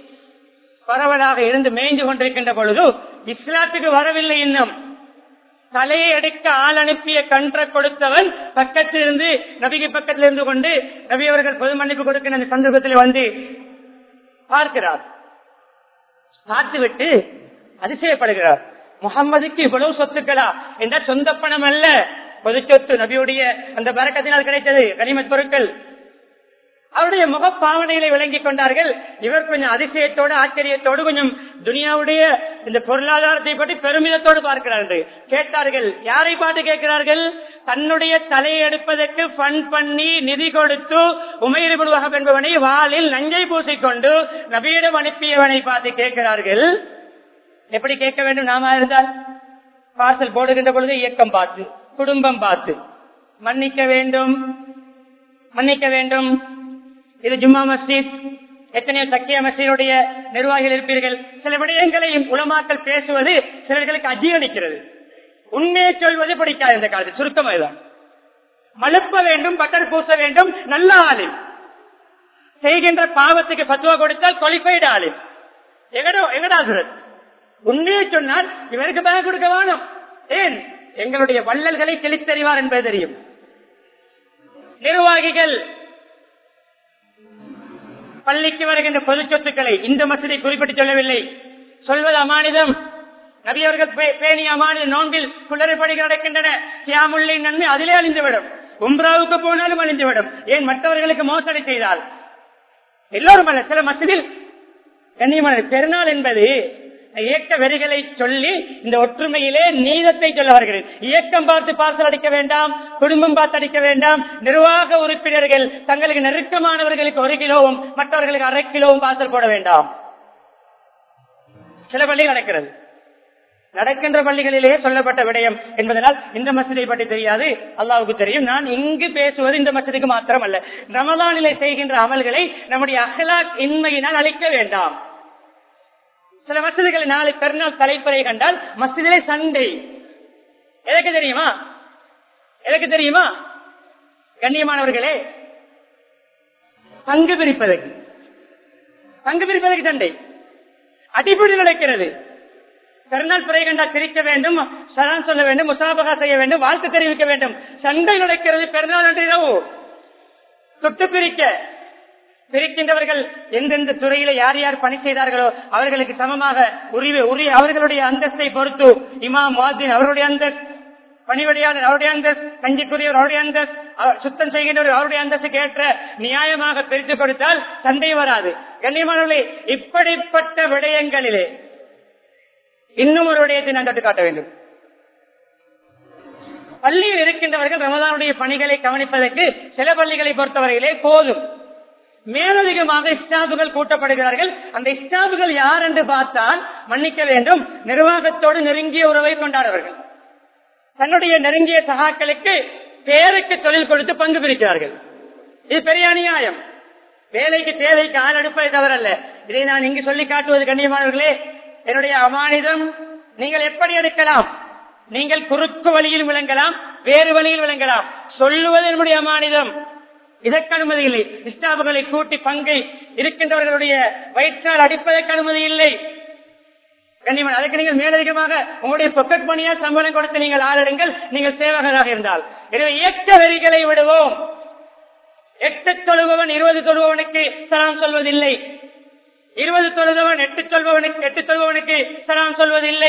பரவலாக இருந்து மேய்ந்து கொண்டிருக்கின்ற பொழுது இஸ்லாத்துக்கு வரவில்லை இன்னும் தலையை எடுக்க ஆள் அனுப்பிய கன்ற கொடுத்தவன் பக்கத்திலிருந்து நபிக்கு பக்கத்தில் இருந்து கொண்டு நபி அவர்கள் பொது மன்னிப்பு கொடுக்கிற அந்த சந்தர்ப்பத்தில் வந்து பார்க்கிறார் பார்த்துவிட்டு அதிசயப்படுகிறார் முகம்மதுக்கு இவ்வளவு சொத்துக்களா என்ற சொந்த பணம் அல்ல பொது சொத்து நபியுடைய அந்த பறக்கத்தினால் கிடைத்தது கனிமத் பொருட்கள் அவருடைய முகப்பாவனைகளை விளங்கிக் கொண்டார்கள் இவர் கொஞ்சம் அதிசயத்தோடு ஆச்சரியத்தோடு கொஞ்சம் துனியாவுடைய இந்த பொருளாதாரத்தை பற்றி பெருமிதத்தோடு பார்க்கிறார்கள் கேட்டார்கள் யாரை பார்த்து கேட்கிறார்கள் தன்னுடைய தலையை எடுப்பதற்கு ஃபன் பண்ணி நிதி கொடுத்து உமையிடுவதாக என்பவனை வாளில் நஞ்சை பூசிக்கொண்டு நபியிடம் அனுப்பியவனை பார்த்து கேட்கிறார்கள் எப்படி கேட்க வேண்டும் நாம இருந்தால் பார்சல் போடுகின்ற பொழுது இயக்கம் பார்த்து குடும்பம் பார்த்து மன்னிக்க வேண்டும் மன்னிக்க வேண்டும் இது ஜும்மா மஸ்ஜித் எத்தனையோ சக்கிய மசீனுடைய நிர்வாகிகள் இருப்பீர்கள் சில விடயங்களையும் உலமாக்கல் பேசுவது சிலர்களுக்கு அஜீரணிக்கிறது உண்மையை சொல்வது பிடிக்காது இந்த காலத்தில் சுருக்கமாய்தான் மழுப்ப வேண்டும் பட்டர் பூச வேண்டும் நல்ல ஆளு செய்கின்ற பாவத்துக்கு பத்துவா கொடுத்தால் குவாலிஃபைடு ஆளு எங்கடோ எங்கடாசுரன் உண்மையை சொன்னால் இவருக்கு பேக் கொடுக்க வேணும் ஏன் எங்களுடைய வள்ளல்களை கிழித்தறிவார் என்பது தெரியும் நிர்வாகிகள் பள்ளிக்கு வருகின்ற பொது சொத்துக்களை இந்த மசூதை குறிப்பிட்டு சொல்லவில்லை சொல்வது அமானிதம் நபி அவர்கள் பே- பேணிய அமானித நோன்பில் குளறுபடிகள் நடக்கின்றன தியாமுல்லின் நன்மை அதிலே அழிந்துவிடும் உம்ராவுக்கு போனாலும் அழிந்துவிடும் ஏன் மற்றவர்களுக்கு மோசடி செய்தால் எல்லோரும் அல்ல சில மசதில் கண்ணியமான பெருநாள் என்பது இயக்க வரிகளை சொல்லி இந்த ஒற்றுமையிலே நீதத்தை சொல்ல வருகிறது இயக்கம் பார்த்து பார்சல் அடிக்க வேண்டாம் குடும்பம் பார்த்து அடிக்க வேண்டாம் நிர்வாக உறுப்பினர்கள் தங்களுக்கு நெருக்கமானவர்களுக்கு ஒரு கிலோவும் மற்றவர்களுக்கு அரை கிலோவும் பார்சல் போட வேண்டாம் சில பள்ளிகள் நடக்கிறது நடக்கின்ற பள்ளிகளிலேயே சொல்லப்பட்ட விடயம் என்பதனால் இந்த மசதியை பற்றி தெரியாது அல்லாவுக்கு தெரியும் நான் இங்கு பேசுவது இந்த மசதிக்கு மாத்திரம் அல்ல ரமலானிலே செய்கின்ற அமல்களை நம்முடைய அகலாக் இன்மையினால் அழிக்க வேண்டாம் சில மசிதிகளை நாளை பெருநாள் தலைப்பறை கண்டால் மசிதிலே சண்டை எதற்கு தெரியுமா எதற்கு தெரியுமா கண்ணியமானவர்களே பங்கு பிரிப்பதற்கு பங்கு பிரிப்பதற்கு சண்டை அடிப்படை நடக்கிறது பெருநாள் பிறை கண்டால் பிரிக்க வேண்டும் சலான் சொல்ல வேண்டும் முசாபகா செய்ய வேண்டும் வாழ்த்து தெரிவிக்க வேண்டும் சண்டை நடக்கிறது பெருநாள் அன்று இரவு தொட்டு பிரிக்க பிரிக்கின்றவர்கள் எந்தெந்த துறையில யார் யார் பணி செய்தார்களோ அவர்களுக்கு சமமாக உரிவு உரிய அவர்களுடைய அந்தஸ்தை பொறுத்து இமாம் வாத்தின் அவருடைய அந்த பணிவடியாளர் அவருடைய அந்த கஞ்சிக்குரியவர் அவருடைய அந்த சுத்தம் செய்கின்றவர் அவருடைய அந்தஸ்துக்கு ஏற்ற நியாயமாக பிரித்து கொடுத்தால் சண்டை வராது கண்ணியமானவர்களே இப்படிப்பட்ட விடயங்களிலே இன்னும் ஒரு விடயத்தை நான் தொட்டு காட்ட வேண்டும் பள்ளியில் இருக்கின்றவர்கள் ரமதானுடைய பணிகளை கவனிப்பதற்கு சில பள்ளிகளை பொறுத்தவரையிலே போதும் மேலதிகமாக இஸ்டாபுகள் கூட்டப்படுகிறார்கள் அந்த இஸ்டாபுகள் யார் என்று பார்த்தால் மன்னிக்க வேண்டும் நிர்வாகத்தோடு நெருங்கிய உறவை கொண்டாடுவார்கள் தன்னுடைய நெருங்கிய சகாக்களுக்கு பேருக்கு தொழில் கொடுத்து பங்கு பிரிக்கிறார்கள் இது பெரிய அநியாயம் வேலைக்கு தேவைக்கு ஆள் எடுப்பதை தவறல்ல இதை நான் இங்கு சொல்லி காட்டுவது கண்ணியமானவர்களே என்னுடைய அமானிதம் நீங்கள் எப்படி எடுக்கலாம் நீங்கள் குறுக்கு வழியில் விளங்கலாம் வேறு வழியில் விளங்கலாம் சொல்லுவது என்னுடைய அமானிதம் இதற்கு அனுமதி இல்லை இஸ்லாமுகளை கூட்டி பங்கை இருக்கின்றவர்களுடைய வயிற்றால் அடிப்பதற்கு அனுமதி இல்லை கண்ணியமான அதுக்கு நீங்கள் மேலதிகமாக உங்களுடைய பொக்கெட் மணியா சம்பளம் கொடுத்து நீங்கள் ஆளிடுங்கள் நீங்கள் சேவகராக இருந்தால் எனவே இயக்க வரிகளை விடுவோம் எட்டு தொழுபவன் இருபது தொழுபவனுக்கு சலாம் சொல்வதில்லை இருபது தொழுபவன் எட்டு சொல்பவனுக்கு எட்டு சொல்பவனுக்கு சலாம் சொல்வதில்லை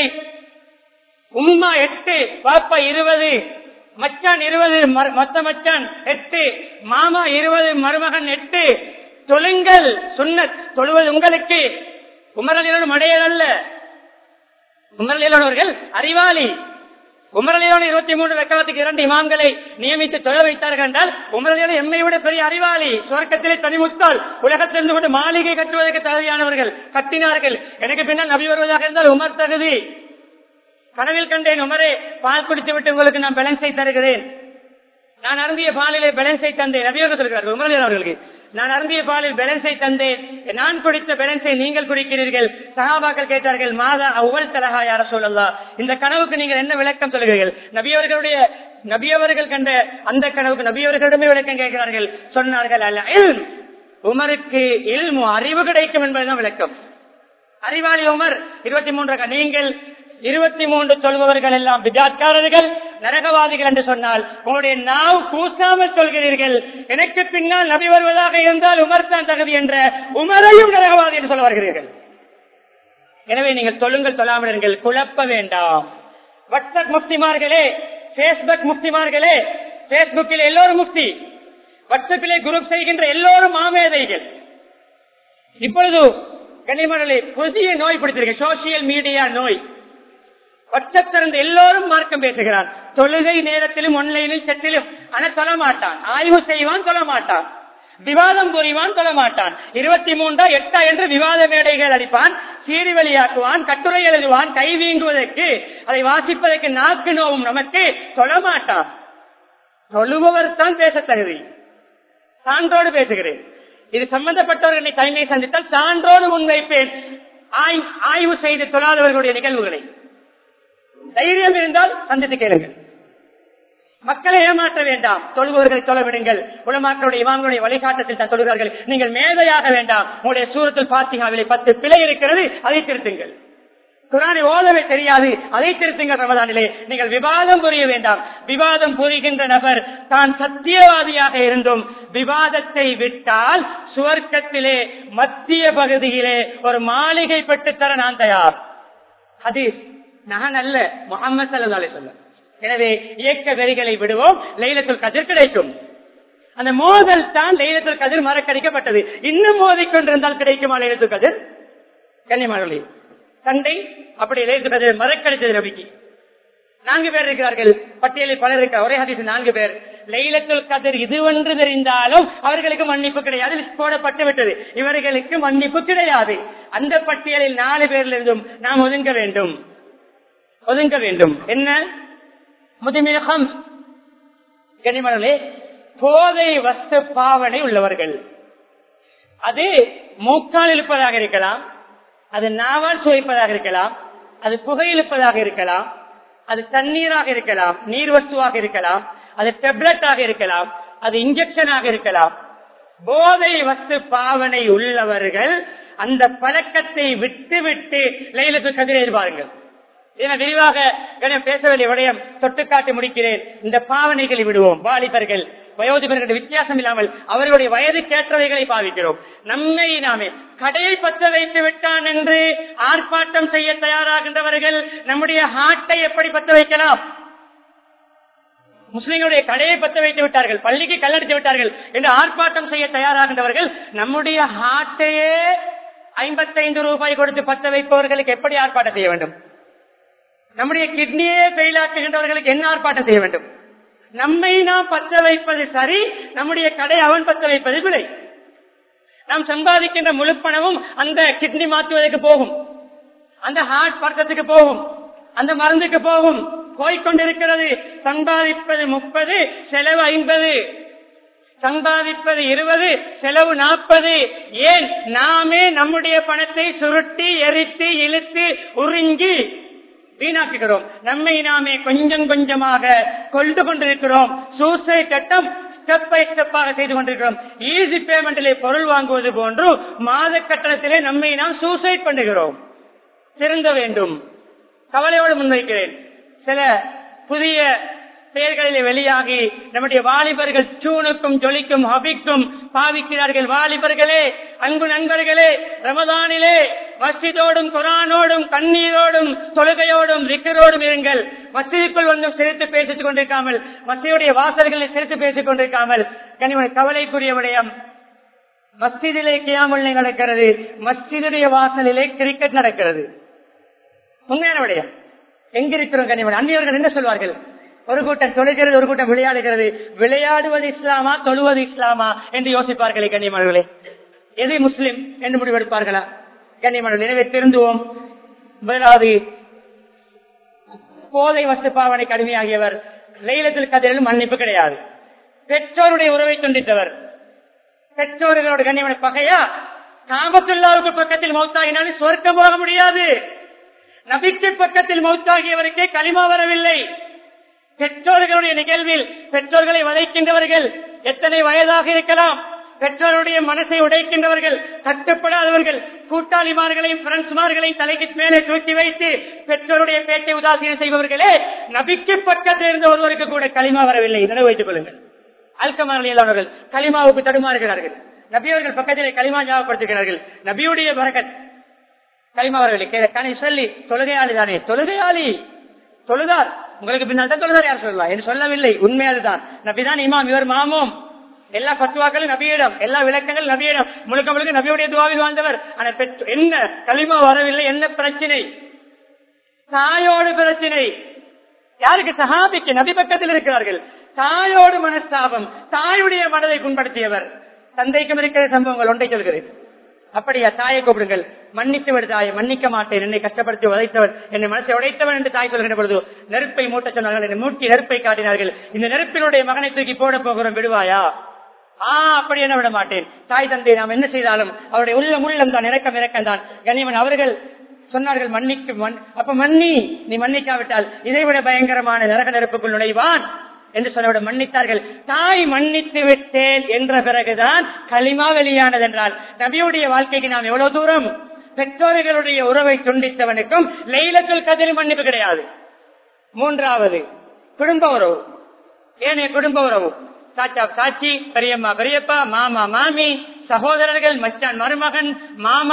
உம்மா எட்டு பாப்பா இருபது மச்சான் இருபது மொத்த மச்சான் எட்டு மாமா இருபது மருமகன் எட்டு தொழுங்கள் சுண்ண தொழுவது உங்களுக்கு உமரலியோடு மடையதல்ல உமரலியோனவர்கள் அறிவாளி உமரலியோன இருபத்தி மூன்று வெக்கவத்துக்கு இரண்டு இமாம்களை நியமித்து தொழ வைத்தார்கள் என்றால் உமரலியோட எம்மை விட பெரிய அறிவாளி சுவர்க்கத்திலே தனிமுத்தால் உலகத்திலிருந்து கொண்டு மாளிகை கட்டுவதற்கு தகுதியானவர்கள் கட்டினார்கள் எனக்கு பின்னால் நபி வருவதாக இருந்தால் உமர் தகுதி கனவில் கண்டேன் உமரே பால் குடித்து விட்டு உங்களுக்கு நான் பேலன்ஸை தருகிறேன் நான் அருந்திய பாலிலே பேலன்ஸை தந்தேன் நபியாக சொல்கிறார்கள் உமரலியன் அவர்களுக்கு நான் அருந்திய பாலில் பேலன்ஸை தந்தேன் நான் குடித்த பேலன்ஸை நீங்கள் குடிக்கிறீர்கள் சகாபாக்கள் கேட்டார்கள் மாதா அவ்வள் தலகா யார சொல்லலாம் இந்த கனவுக்கு நீங்கள் என்ன விளக்கம் சொல்கிறீர்கள் நபியவர்களுடைய நபியவர்கள் கண்ட அந்த கனவுக்கு நபியவர்களிடமே விளக்கம் கேட்கிறார்கள் சொன்னார்கள் அல்ல இல்ம். உமருக்கு இல்மு அறிவு கிடைக்கும் என்பதுதான் விளக்கம் அறிவாளி உமர் இருபத்தி மூன்று நீங்கள் இருபத்தி மூன்று சொல்பவர்கள் எல்லாம் விஜாத்காரர்கள் நரகவாதிகள் என்று சொன்னால் உங்களுடைய நாவ் கூசாமல் சொல்கிறீர்கள் எனக்கு பின்னால் நபி வருவதாக இருந்தால் உமர் தான் தகுதி என்ற உமரையும் நரகவாதி என்று சொல்ல வருகிறீர்கள் எனவே நீங்கள் சொல்லுங்கள் சொல்லாமல் குழப்ப வேண்டாம் வாட்ஸ்அப் முஃப்திமார்களே பேஸ்புக் முஃப்திமார்களே பேஸ்புக்கில் எல்லோரும் முஃப்தி வாட்ஸ்அப்பிலே குரூப் செய்கின்ற எல்லோரும் மாமேதைகள் இப்பொழுது கனிமணலை புதிய நோய் பிடித்திருக்க சோசியல் மீடியா நோய் வாட்ஸ்அப் திறந்து எல்லோரும் மார்க்கம் பேசுகிறான் தொழுகை நேரத்திலும் ஒன்லைனில் செட்டிலும் ஆனா சொல்ல மாட்டான் ஆய்வு செய்வான் சொல்ல மாட்டான் விவாதம் புரிவான் சொல்ல மாட்டான் இருபத்தி மூன்றா எட்டா என்று விவாத மேடைகள் அடிப்பான் சீரி வழியாக்குவான் கட்டுரை எழுதுவான் கை வீங்குவதற்கு அதை வாசிப்பதற்கு நாக்கு நோவும் நமக்கு சொல்ல மாட்டான் சொல்லுபவர் தான் பேச தகுதி சான்றோடு பேசுகிறேன் இது சம்பந்தப்பட்டவர்களை தனிமை சந்தித்தால் சான்றோடு முன்வைப்பேன் ஆய்வு செய்து தொழாதவர்களுடைய நிகழ்வுகளை தைரியம் இருந்தால் சந்தித்து கேளுங்கள் மக்களை ஏமாற்ற வேண்டாம் தொழுபவர்களை தொலை விடுங்கள் உலமாக்களுடைய இமாம்களுடைய வழிகாட்டத்தில் தான் தொழுகிறார்கள் நீங்கள் மேதையாக வேண்டாம் உங்களுடைய சூரத்தில் பாத்திகாவிலே பத்து பிழை இருக்கிறது அதை திருத்துங்கள் குரானை ஓதவே தெரியாது அதை திருத்துங்கள் ரமதானிலே நீங்கள் விவாதம் புரிய வேண்டாம் விவாதம் புரிகின்ற நபர் தான் சத்தியவாதியாக இருந்தும் விவாதத்தை விட்டால் சுவர்க்கத்திலே மத்திய பகுதியிலே ஒரு மாளிகை பெற்றுத்தர நான் தயார் ஹதீஸ் நான் அல்ல முகமது சல்லா சொல்லம் எனவே இயக்க வெறிகளை விடுவோம் லைலத்துல் கதிர் கிடைக்கும் அந்த மோதல் தான் லைலத்துல் கதிர் மறக்கடிக்கப்பட்டது இன்னும் மோதிக்கொண்டிருந்தால் கிடைக்குமா லைலத்துல் கதிர் கன்னிமார்களே சண்டை அப்படி லைலத்துல் கதிர் மறக்கடித்தது நபிக்கு நான்கு பேர் இருக்கிறார்கள் பட்டியலில் பலர் இருக்க ஒரே ஹதீஸ் நான்கு பேர் லைலத்துல் கதிர் இது ஒன்று தெரிந்தாலும் அவர்களுக்கு மன்னிப்பு கிடையாது லிஸ்ட் போடப்பட்டு விட்டது இவர்களுக்கு மன்னிப்பு கிடையாது அந்த பட்டியலில் நாலு பேரில் இருந்தும் நாம் ஒதுங்க வேண்டும் ஒதுங்க வேண்டும் என்ன முதுமிகம் கனிமணலே போதை வஸ்து பாவனை உள்ளவர்கள் அது மூக்கால் இருப்பதாக இருக்கலாம் அது நாவால் சுவைப்பதாக இருக்கலாம் அது புகையிழுப்பதாக இருக்கலாம் அது தண்ணீராக இருக்கலாம் நீர் வஸ்துவாக இருக்கலாம் அது டெப்லெட்டாக இருக்கலாம் அது இன்ஜெக்ஷனாக இருக்கலாம் போதை வஸ்து பாவனை உள்ளவர்கள் அந்த பழக்கத்தை விட்டு விட்டு லைலத்து கதிரேறி பாருங்கள் என விரிவாக கணம் பேச வேண்டிய விடயம் தொட்டு காட்டி முடிக்கிறேன் இந்த பாவனைகளை விடுவோம் வாலிபர்கள் வயோதிபர்கள் வித்தியாசம் இல்லாமல் அவர்களுடைய வயதுக்கேற்றவைகளை பாவிக்கிறோம் நம்மை நாமே கடையை பற்ற வைத்து விட்டான் என்று ஆர்ப்பாட்டம் செய்ய தயாராகின்றவர்கள் நம்முடைய ஹார்ட்டை எப்படி பற்ற வைக்கலாம் முஸ்லிம்களுடைய கடையை பற்ற வைத்து விட்டார்கள் பள்ளிக்கு கல்லடித்து விட்டார்கள் என்று ஆர்ப்பாட்டம் செய்ய தயாராகின்றவர்கள் நம்முடைய ஹார்ட்டையே ஐம்பத்தைந்து ரூபாய் கொடுத்து பற்ற வைப்பவர்களுக்கு எப்படி ஆர்ப்பாட்டம் செய்ய வேண்டும் நம்முடைய கிட்னியே ஃபெயிலாக்குகின்றவர்களுக்கு என்ன ஆர்ப்பாட்டம் செய்ய வேண்டும் நம்மை நாம் பற்ற வைப்பது சரி நம்முடைய கடை அவன் பற்ற வைப்பது விலை நாம் சம்பாதிக்கின்ற முழு பணமும் அந்த கிட்னி மாற்றுவதற்கு போகும் அந்த ஹார்ட் பக்கத்துக்கு போகும் அந்த மருந்துக்கு போகும் போய்கொண்டிருக்கிறது சம்பாதிப்பது முப்பது செலவு ஐம்பது சம்பாதிப்பது இருபது செலவு நாற்பது ஏன் நாமே நம்முடைய பணத்தை சுருட்டி எரித்து இழுத்து உறிஞ்சி வீணாக்குகிறோம் நம்மை நாமே கொஞ்சம் கொஞ்சமாக கொண்டு கொண்டிருக்கிறோம் சூசைட் கட்டம் ஸ்டெப் பை ஸ்டெப்பாக செய்து கொண்டிருக்கிறோம் ஈஸி பேமெண்டிலே பொருள் வாங்குவது போன்று மாத கட்டணத்திலே நம்மை நாம் சூசைட் பண்ணுகிறோம் திருந்த வேண்டும் கவலையோடு முன்வைக்கிறேன் சில புதிய பெயர்களிலே வெளியாகி நம்முடைய வாலிபர்கள் சூனுக்கும் ஜொலிக்கும் ஹபிக்கும் பாவிக்கிறார்கள் வாலிபர்களே அன்பு நண்பர்களே ரமதானிலே மஸ்ஜிதோடும் குரானோடும் கண்ணீரோடும் தொழுகையோடும் ரிக்கரோடும் இருங்கள் மஸ்ஜிதுக்குள் வந்து சிரித்து பேசிக் கொண்டிருக்காமல் மஸ்ஜிதுடைய வாசல்களில் சிரித்து பேசிக் கொண்டிருக்காமல் கனிமன் கவலைக்குரிய விடயம் மஸ்ஜிதிலே கியாமுல்லை நடக்கிறது மஸ்ஜிதுடைய வாசலிலே கிரிக்கெட் நடக்கிறது உண்மையான விடயம் எங்கிருக்கிறோம் கனிமன் அந்நியவர்கள் என்ன சொல்வார்கள் ஒரு கூட்டம் தொழுகிறது ஒரு கூட்டம் விளையாடுகிறது விளையாடுவது இஸ்லாமா தொழுவது இஸ்லாமா என்று யோசிப்பார்களே கண்ணியமானவர்களே எது முஸ்லிம் என்று முடிவெடுப்பார்களா கண்ணியமான எனவே திருந்துவோம் முதலாவது போதை வஸ்து பாவனை கடுமையாகியவர் லைலத்தில் கதிரிலும் மன்னிப்பு கிடையாது பெற்றோருடைய உறவை துண்டித்தவர் பெற்றோர்களோட கண்ணியமான பகையா காபத்துல்லாவுக்கு பக்கத்தில் மௌத்தாகினாலும் சொர்க்கம் போக முடியாது நபிக்கு பக்கத்தில் மௌத்தாகியவருக்கே களிமா வரவில்லை பெற்றோர்களுடைய நிகழ்வில் பெற்றோர்களை வதைக்கின்றவர்கள் எத்தனை வயதாக இருக்கலாம் பெற்றோருடைய மனசை உடைக்கின்றவர்கள் கட்டுப்படாதவர்கள் கூட்டாளிமார்களையும் பிரெண்ட்ஸ்மார்களையும் தலைக்கு மேலே தூக்கி வைத்து பெற்றோருடைய பேட்டை உதாசீனம் செய்பவர்களே நபிக்கு பக்கத்தில் இருந்த ஒருவருக்கு கூட களிமா வரவில்லை நினைவு வைத்துக் கொள்ளுங்கள் அல்கமார்கள் களிமாவுக்கு தடுமாறுகிறார்கள் நபியவர்கள் பக்கத்திலே களிமா ஞாபகப்படுத்துகிறார்கள் நபியுடைய பரகத் களிமா வரவில்லை சொல்லி தொழுகையாளி தானே தொழுகையாளி தொழுதார் உங்களுக்கு பின்னால் தான் தொழுதார் யார் சொல்லலாம் என்று சொல்லவில்லை உண்மை அதுதான் நபிதான் இமாம் இவர் மாமோம் எல்லா பத்துவாக்களும் நபியிடம் எல்லா விளக்கங்களும் நபியிடம் முழுக்க முழுக்க நபியுடைய துவாவில் வாழ்ந்தவர் ஆனால் என்ன களிமா வரவில்லை என்ன பிரச்சனை தாயோடு பிரச்சனை யாருக்கு சஹாபிக்கு நபி பக்கத்தில் இருக்கிறார்கள் தாயோடு மனஸ்தாபம் தாயுடைய மனதை புண்படுத்தியவர் தந்தைக்கும் இருக்கிற சம்பவங்கள் ஒன்றை சொல்கிறேன் அப்படியா தாயை கூப்பிடுங்கள் மன்னித்து விடு தாயை மன்னிக்க மாட்டேன் என்னை கஷ்டப்படுத்தி உதைத்தவர் என்னை மனசை உடைத்தவன் என்று தாய் சொல்கிற பொழுது நெருப்பை மூட்ட சொன்னார்கள் என்னை மூட்டி நெருப்பை காட்டினார்கள் இந்த நெருப்பினுடைய மகனை தூக்கி போட போகிறோம் விடுவாயா ஆ அப்படி என்ன விட மாட்டேன் தாய் தந்தை நாம் என்ன செய்தாலும் அவருடைய உள்ளம் உள்ளம் தான் இறக்கம் இறக்கம் தான் கனிமன் அவர்கள் சொன்னார்கள் மன்னிக்கு மண் அப்ப மன்னி நீ மன்னிக்காவிட்டால் இதைவிட பயங்கரமான நரக நெருப்புக்குள் நுழைவான் என்று சொன்னவிட மன்னித்தார்கள் தாய் மன்னித்து விட்டேன் என்ற பிறகுதான் களிமா வெளியானது என்றால் நபியுடைய வாழ்க்கைக்கு நாம் எவ்வளவு தூரம் பெற்றோர்களுடைய உறவை துண்டித்தவனுக்கும் லைலத்தில் கதில் மன்னிப்பு கிடையாது மூன்றாவது குடும்ப உறவு ஏனைய குடும்ப உறவு சாச்சா சாச்சி பெரியம்மா பெரியப்பா மாமா மாமி சகோதரர்கள் மச்சான் மருமகன் மாமா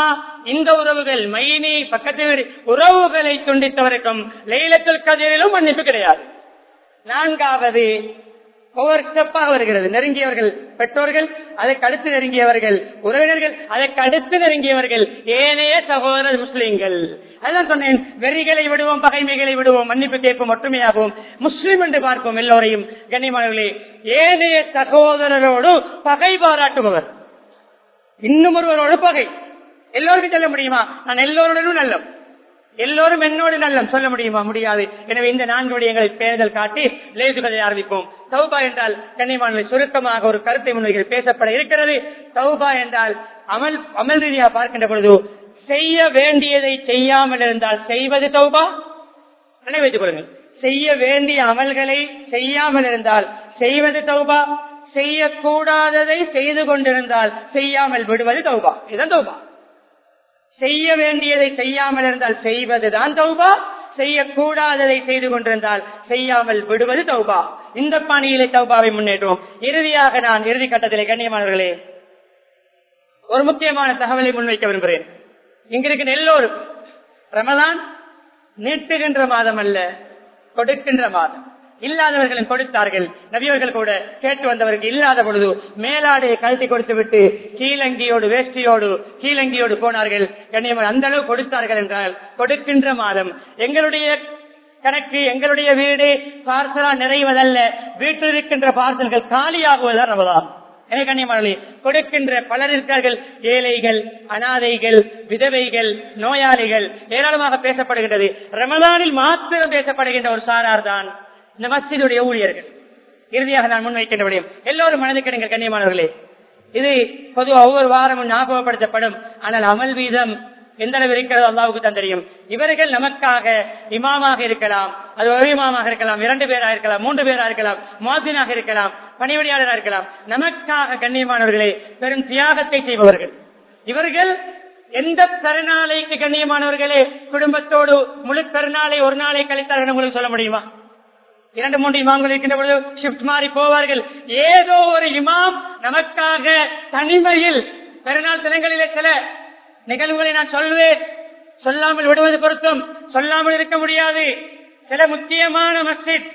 இந்த உறவுகள் மைனி பக்கத்து வீடு உறவுகளை துண்டித்தவருக்கும் லைலத்துல் கதிரிலும் மன்னிப்பு கிடையாது நான்காவது ஒவ்வொரு ஸ்டெப்பாக வருகிறது நெருங்கியவர்கள் பெற்றோர்கள் அதற்கு அடுத்து நெருங்கியவர்கள் உறவினர்கள் அதற்கு அடுத்து நெருங்கியவர்கள் ஏனைய சகோதர முஸ்லிம்கள் அதான் சொன்னேன் வெறிகளை விடுவோம் பகைமைகளை விடுவோம் மன்னிப்பு கேட்போம் ஒற்றுமையாகவும் முஸ்லிம் என்று பார்ப்போம் எல்லோரையும் கண்ணியமானவர்களே ஏனைய சகோதரரோடு பகை பாராட்டுபவர் இன்னும் ஒருவரோடு பகை எல்லோருக்கும் சொல்ல முடியுமா நான் எல்லோருடனும் நல்லம் எல்லோரும் என்னோடு நல்லம் சொல்ல முடியுமா முடியாது எனவே இந்த நான்கு விடயங்களை பேதல் காட்டி லேசுகளை ஆரம்பிப்போம் சௌபா என்றால் கண்ணியமான சுருக்கமாக ஒரு கருத்தை முன்வைகள் பேசப்பட இருக்கிறது சௌபா என்றால் அமல் அமல் ரீதியாக பார்க்கின்ற பொழுது செய்ய வேண்டியதை செய்யாமல் இருந்தால் செய்வது சௌபா நினைவைத்துக் கொள்ளுங்கள் செய்ய வேண்டிய அமல்களை செய்யாமல் இருந்தால் செய்வது தௌபா செய்யக்கூடாததை செய்து கொண்டிருந்தால் செய்யாமல் விடுவது தௌபா இதுதான் தௌபா செய்ய வேண்டியதை செய்யாமல் இருந்தால் செய்வதுதான் தௌபா செய்யக்கூடாததை செய்து கொண்டிருந்தால் செய்யாமல் விடுவது தௌபா இந்த பாணியிலே தௌபாவை முன்னேற்றுவோம் இறுதியாக நான் இறுதி கட்டத்திலே கண்ணியமானவர்களே ஒரு முக்கியமான தகவலை முன்வைக்க விரும்புகிறேன் இங்கிருக்கிற எல்லோரும் ரமதான் நீட்டுகின்ற மாதம் அல்ல கொடுக்கின்ற மாதம் இல்லாதவர்களும் கொடுத்தார்கள் நபியவர்கள் கூட கேட்டு வந்தவருக்கு இல்லாத பொழுது மேலாடையை கழட்டி கொடுத்து விட்டு கீழங்கியோடு வேஷ்டியோடு கீழங்கியோடு போனார்கள் கண்ணியமான அந்த அளவு கொடுத்தார்கள் என்றால் கொடுக்கின்ற மாதம் எங்களுடைய கணக்கு எங்களுடைய வீடு பார்சலா நிறைவதல்ல வீட்டில் இருக்கின்ற பார்சல்கள் காலியாகுவதுதான் ரமதான் எனவே கண்ணியமானே கொடுக்கின்ற பலர் இருக்கிறார்கள் ஏழைகள் அனாதைகள் விதவைகள் நோயாளிகள் ஏராளமாக பேசப்படுகின்றது ரமதானில் மாத்திரம் பேசப்படுகின்ற ஒரு சாரார் தான் இந்த மஸ்ஜிதுடைய ஊழியர்கள் இறுதியாக நான் முன்வைக்கின்ற விடயம் எல்லோரும் மனதுக்கிடுங்கள் கண்ணியமானவர்களே இது பொதுவாக ஒவ்வொரு வாரமும் ஞாபகப்படுத்தப்படும் ஆனால் அமல் வீதம் எந்த அளவு இருக்கிறதோ அல்லாவுக்கு தான் தெரியும் இவர்கள் நமக்காக இமாமாக இருக்கலாம் அது ஒரு இமாமாக இருக்கலாம் இரண்டு பேரா இருக்கலாம் மூன்று பேரா இருக்கலாம் மோசினாக இருக்கலாம் பணிவடியாளராக இருக்கலாம் நமக்காக கண்ணியமானவர்களே பெரும் தியாகத்தை செய்பவர்கள் இவர்கள் எந்த பெருநாளைக்கு கண்ணியமானவர்களே குடும்பத்தோடு முழு பெருநாளை ஒரு நாளை கழித்தார்கள் உங்களுக்கு சொல்ல முடியுமா இரண்டு மூன்று இமாம்கள் இருக்கின்ற பொழுது ஷிப்ட் மாறி போவார்கள் ஏதோ ஒரு இமாம் நமக்காக தனிமையில் பெருநாள் தினங்களிலே சில நிகழ்வுகளை நான் சொல்வேன் சொல்லாமல் விடுவது பொருத்தம் சொல்லாமல் இருக்க முடியாது சில முக்கியமான மஸ்ஜித்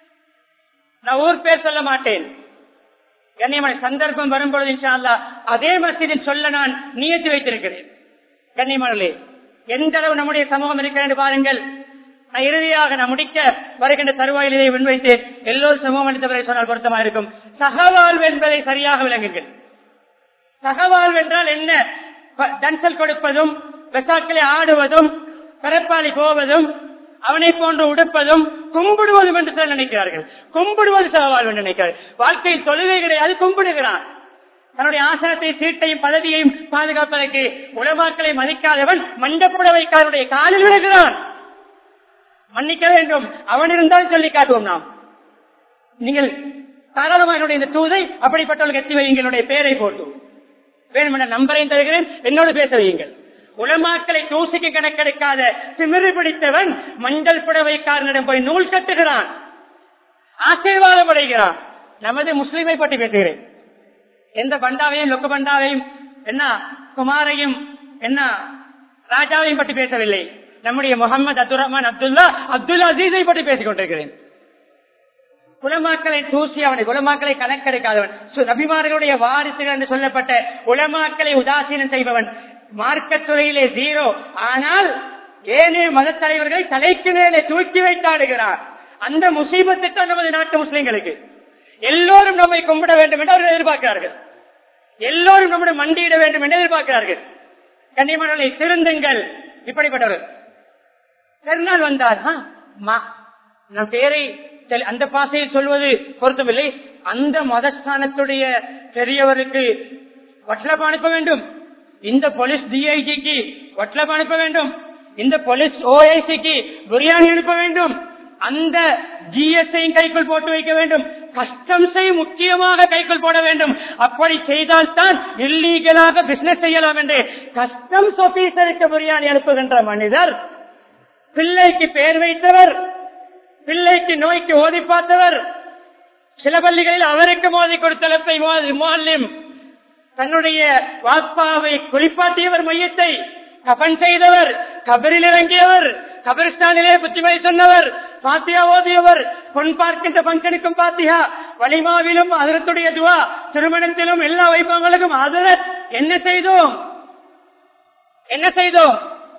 நான் ஊர் பேர் சொல்ல மாட்டேன் கண்ணியமான சந்தர்ப்பம் வரும்பொழுது இன்ஷா அல்லா அதே மஸ்ஜிதில் சொல்ல நான் நியத்து வைத்திருக்கிறேன் கண்ணியமானே எந்த அளவு நம்முடைய சமூகம் இருக்கிறது பாருங்கள் நான் இறுதியாக நான் முடிக்க வருகின்ற தருவாயில் இதை முன்வைத்தேன் எல்லோரும் சமூகம் அளித்தவரை சொன்னால் பொருத்தமா இருக்கும் சகவாழ்வு என்பதை சரியாக விளங்குங்கள் சகவாழ்வு என்றால் என்ன டன்சல் கொடுப்பதும் வெசாக்களை ஆடுவதும் பிறப்பாளி போவதும் அவனை போன்று உடுப்பதும் கும்பிடுவதும் என்று சொல்ல நினைக்கிறார்கள் கும்பிடுவது சகவாழ்வு என்று நினைக்கிறார்கள் வாழ்க்கையில் தொழுகை கிடையாது கும்பிடுகிறான் தன்னுடைய ஆசனத்தை சீட்டையும் பதவியையும் பாதுகாப்பதற்கு உலமாக்களை மதிக்காதவன் மண்டப்புடவைக்காரனுடைய காலில் விழுகிறான் மன்னிக்க வேண்டும் அவன் இருந்தால் சொல்லி காட்டுவோம் நாம் நீங்கள் தாராளமாக என்னுடைய இந்த தூதை அப்படிப்பட்டவர்களுக்கு எத்தி வையுங்களுடைய பெயரை போட்டு வேணுமென்ற நம்பரையும் தருகிறேன் என்னோடு பேச வையுங்கள் உலமாக்களை தூசிக்கு கணக்கெடுக்காத திமிரு பிடித்தவன் மஞ்சள் புடவைக்காரனிடம் போய் நூல் கட்டுகிறான் ஆசீர்வாதம் அடைகிறான் நமது முஸ்லிமை பற்றி பேசுகிறேன் எந்த பண்டாவையும் லொக்கு பண்டாவையும் என்ன குமாரையும் என்ன ராஜாவையும் பற்றி பேசவில்லை நம்முடைய முகமது அப்துல் ரஹ்மான் அப்துல்லா அப்துல் அசீஸை பற்றி பேசிக் கொண்டிருக்கிறேன் குலமாக்களை தூசி அவனை குலமாக்களை கணக்கெடுக்காதவன் நபிமார்களுடைய வாரிசுகள் என்று சொல்லப்பட்ட உலமாக்களை உதாசீனம் செய்பவன் மார்க்கத்துறையிலே ஜீரோ ஆனால் ஏனே மத தலைவர்களை தலைக்கு மேலே தூக்கி வைத்தாடுகிறார் அந்த முசீபத்தை தான் நமது நாட்டு முஸ்லிம்களுக்கு எல்லோரும் நம்மை கும்பிட வேண்டும் என்று அவர்கள் எதிர்பார்க்கிறார்கள் எல்லோரும் நம்முடைய மண்டியிட வேண்டும் என்று எதிர்பார்க்கிறார்கள் கண்ணியமான திருந்துங்கள் இப்படிப்பட்டவர்கள் பெருநாள் வந்தார் நம் பேரை அந்த பாசையில் சொல்வது பொருத்தமில்லை அந்த மதஸ்தானத்துடைய பெரியவருக்கு வட்லப் அனுப்ப வேண்டும் இந்த போலீஸ் டிஐஜிக்கு வட்லப் அனுப்ப வேண்டும் இந்த போலீஸ் ஓஐசிக்கு பிரியாணி அனுப்ப வேண்டும் அந்த ஜிஎஸ்ஐயும் கைக்குள் போட்டு வைக்க வேண்டும் கஸ்டம்ஸை முக்கியமாக கைக்குள் போட வேண்டும் அப்படி செய்தால் தான் இல்லீகலாக பிசினஸ் செய்யலாம் என்று கஸ்டம்ஸ் ஆபீசருக்கு பிரியாணி அனுப்புகின்ற மனிதர் பிள்ளைக்கு பெயர் வைத்தவர் பிள்ளைக்கு நோய்க்கு ஓதி பார்த்தவர் சில பள்ளிகளில் அவருக்கு மோதி கொடுத்தலப்பை மோல்லிம் தன்னுடைய வாப்பாவை குறிப்பாட்டியவர் மையத்தை கபன் செய்தவர் கபரில் இறங்கியவர் கபரிஸ்தானிலே புத்திமதி சொன்னவர் பாத்தியா ஓதியவர் பொன் பார்க்கின்ற பங்கனுக்கும் பாத்தியா வலிமாவிலும் அதரத்துடைய துவா திருமணத்திலும் எல்லா வைபவங்களுக்கும் அதரத் என்ன செய்தோம் என்ன செய்தோம்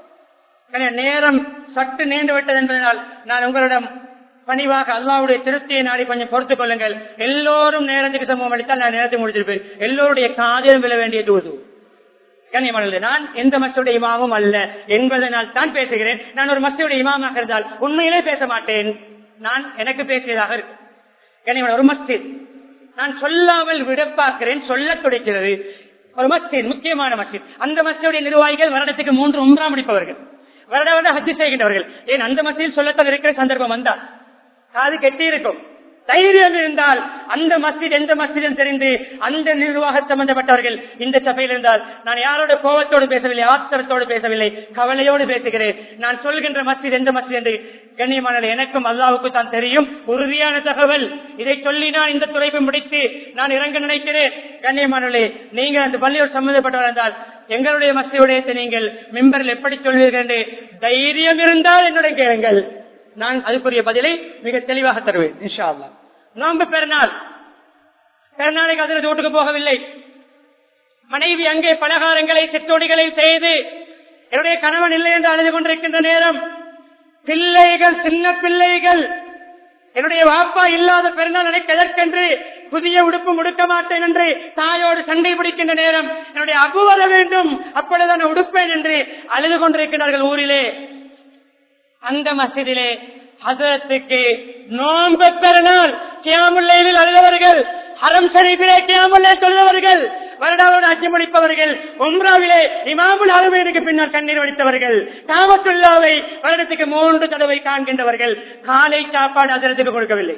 நேரம் சற்று நீண்டு விட்டது என்பதனால் நான் உங்களிடம் பணிவாக அல்லாவுடைய திருப்தியை நாடி கொஞ்சம் பொறுத்துக் கொள்ளுங்கள் எல்லோரும் நேரத்துக்கு சமூகம் அளித்தால் நான் நேரத்தை முடித்திருப்பேன் எல்லோருடைய காதிலும் விழ வேண்டிய தூது கண்ணியமல்ல நான் எந்த மஸ்துடைய இமாமும் அல்ல என்பதனால் தான் பேசுகிறேன் நான் ஒரு மஸ்துடைய இமாமாக இருந்தால் உண்மையிலே பேச மாட்டேன் நான் எனக்கு பேசியதாக இருக்கு கண்ணியமல்ல ஒரு மஸ்ஜித் நான் சொல்லாமல் விட பார்க்கிறேன் சொல்ல துடைக்கிறது ஒரு மஸ்ஜித் முக்கியமான மஸ்ஜித் அந்த மஸ்ஜிடைய நிர்வாகிகள் வருடத்துக்கு மூன்று உம்ரா முடிப்பவர்கள் வருட வருடம் ஹஜ்ஜி செய்கின்றவர்கள் ஏன் அந்த மஸ்ஜித் சொல்லத்தான் இருக்கிற சந்தர்ப்பம் வந்தா காது கெட்டி இருக்கும் தைரியம் இருந்தால் அந்த மஸ்ஜித் எந்த மஸ்ஜிதும் தெரிந்து அந்த நிர்வாக சம்பந்தப்பட்டவர்கள் இந்த சபையில் இருந்தால் நான் யாரோட கோபத்தோடு பேசவில்லை ஆத்திரத்தோடு பேசவில்லை கவலையோடு பேசுகிறேன் நான் சொல்கின்ற மஸ்ஜித் எந்த மஸ்ஜித் என்று கண்ணியமான எனக்கும் அல்லாவுக்கு தான் தெரியும் உறுதியான தகவல் இதை சொல்லி நான் இந்த துறைப்பு முடித்து நான் இறங்க நினைக்கிறேன் கண்ணியமானே நீங்க அந்த பள்ளியோடு சம்பந்தப்பட்டவர் இருந்தால் எங்களுடைய மஸ்தியுடைய நீங்கள் மெம்பரில் எப்படி சொல்வீர்கள் என்று தைரியம் இருந்தால் என்னுடைய கேளுங்கள் நான் அதுக்குரிய பதிலை மிக தெளிவாக தருவேன் இன்ஷா அல்லா நோன்பு பெருநாள் பெருநாளைக்கு அதில் வீட்டுக்கு போகவில்லை மனைவி அங்கே பலகாரங்களை சிற்றோடிகளை செய்து என்னுடைய கணவன் இல்லை என்று அழுது கொண்டிருக்கின்ற நேரம் பிள்ளைகள் சின்ன பிள்ளைகள் என்னுடைய வாப்பா இல்லாத பெருநாள் எனக்கு எதற்கென்று புதிய உடுப்பு முடுக்க மாட்டேன் என்று தாயோடு சண்டை பிடிக்கின்ற நேரம் என்னுடைய அபு வர வேண்டும் அப்பொழுது உடுப்பேன் என்று அழுது கொண்டிருக்கிறார்கள் ஊரிலே அந்த மசிதிலே ஹசரத்துக்கு நோன்பு பெருநாள் கியாமுல்லையில் அழுதவர்கள் ஹரம் ஷரீஃபிலே கியாமுல்லை சொல்லுவர்கள் வருடாவோடு அச்சு முடிப்பவர்கள் உம்ராவிலே இமாமுல் அருமையிற்கு பின்னர் கண்ணீர் வடித்தவர்கள் காமத்துல்லாவை வருடத்துக்கு மூன்று தடவை காண்கின்றவர்கள் காலை சாப்பாடு ஹசரத்துக்கு கொடுக்கவில்லை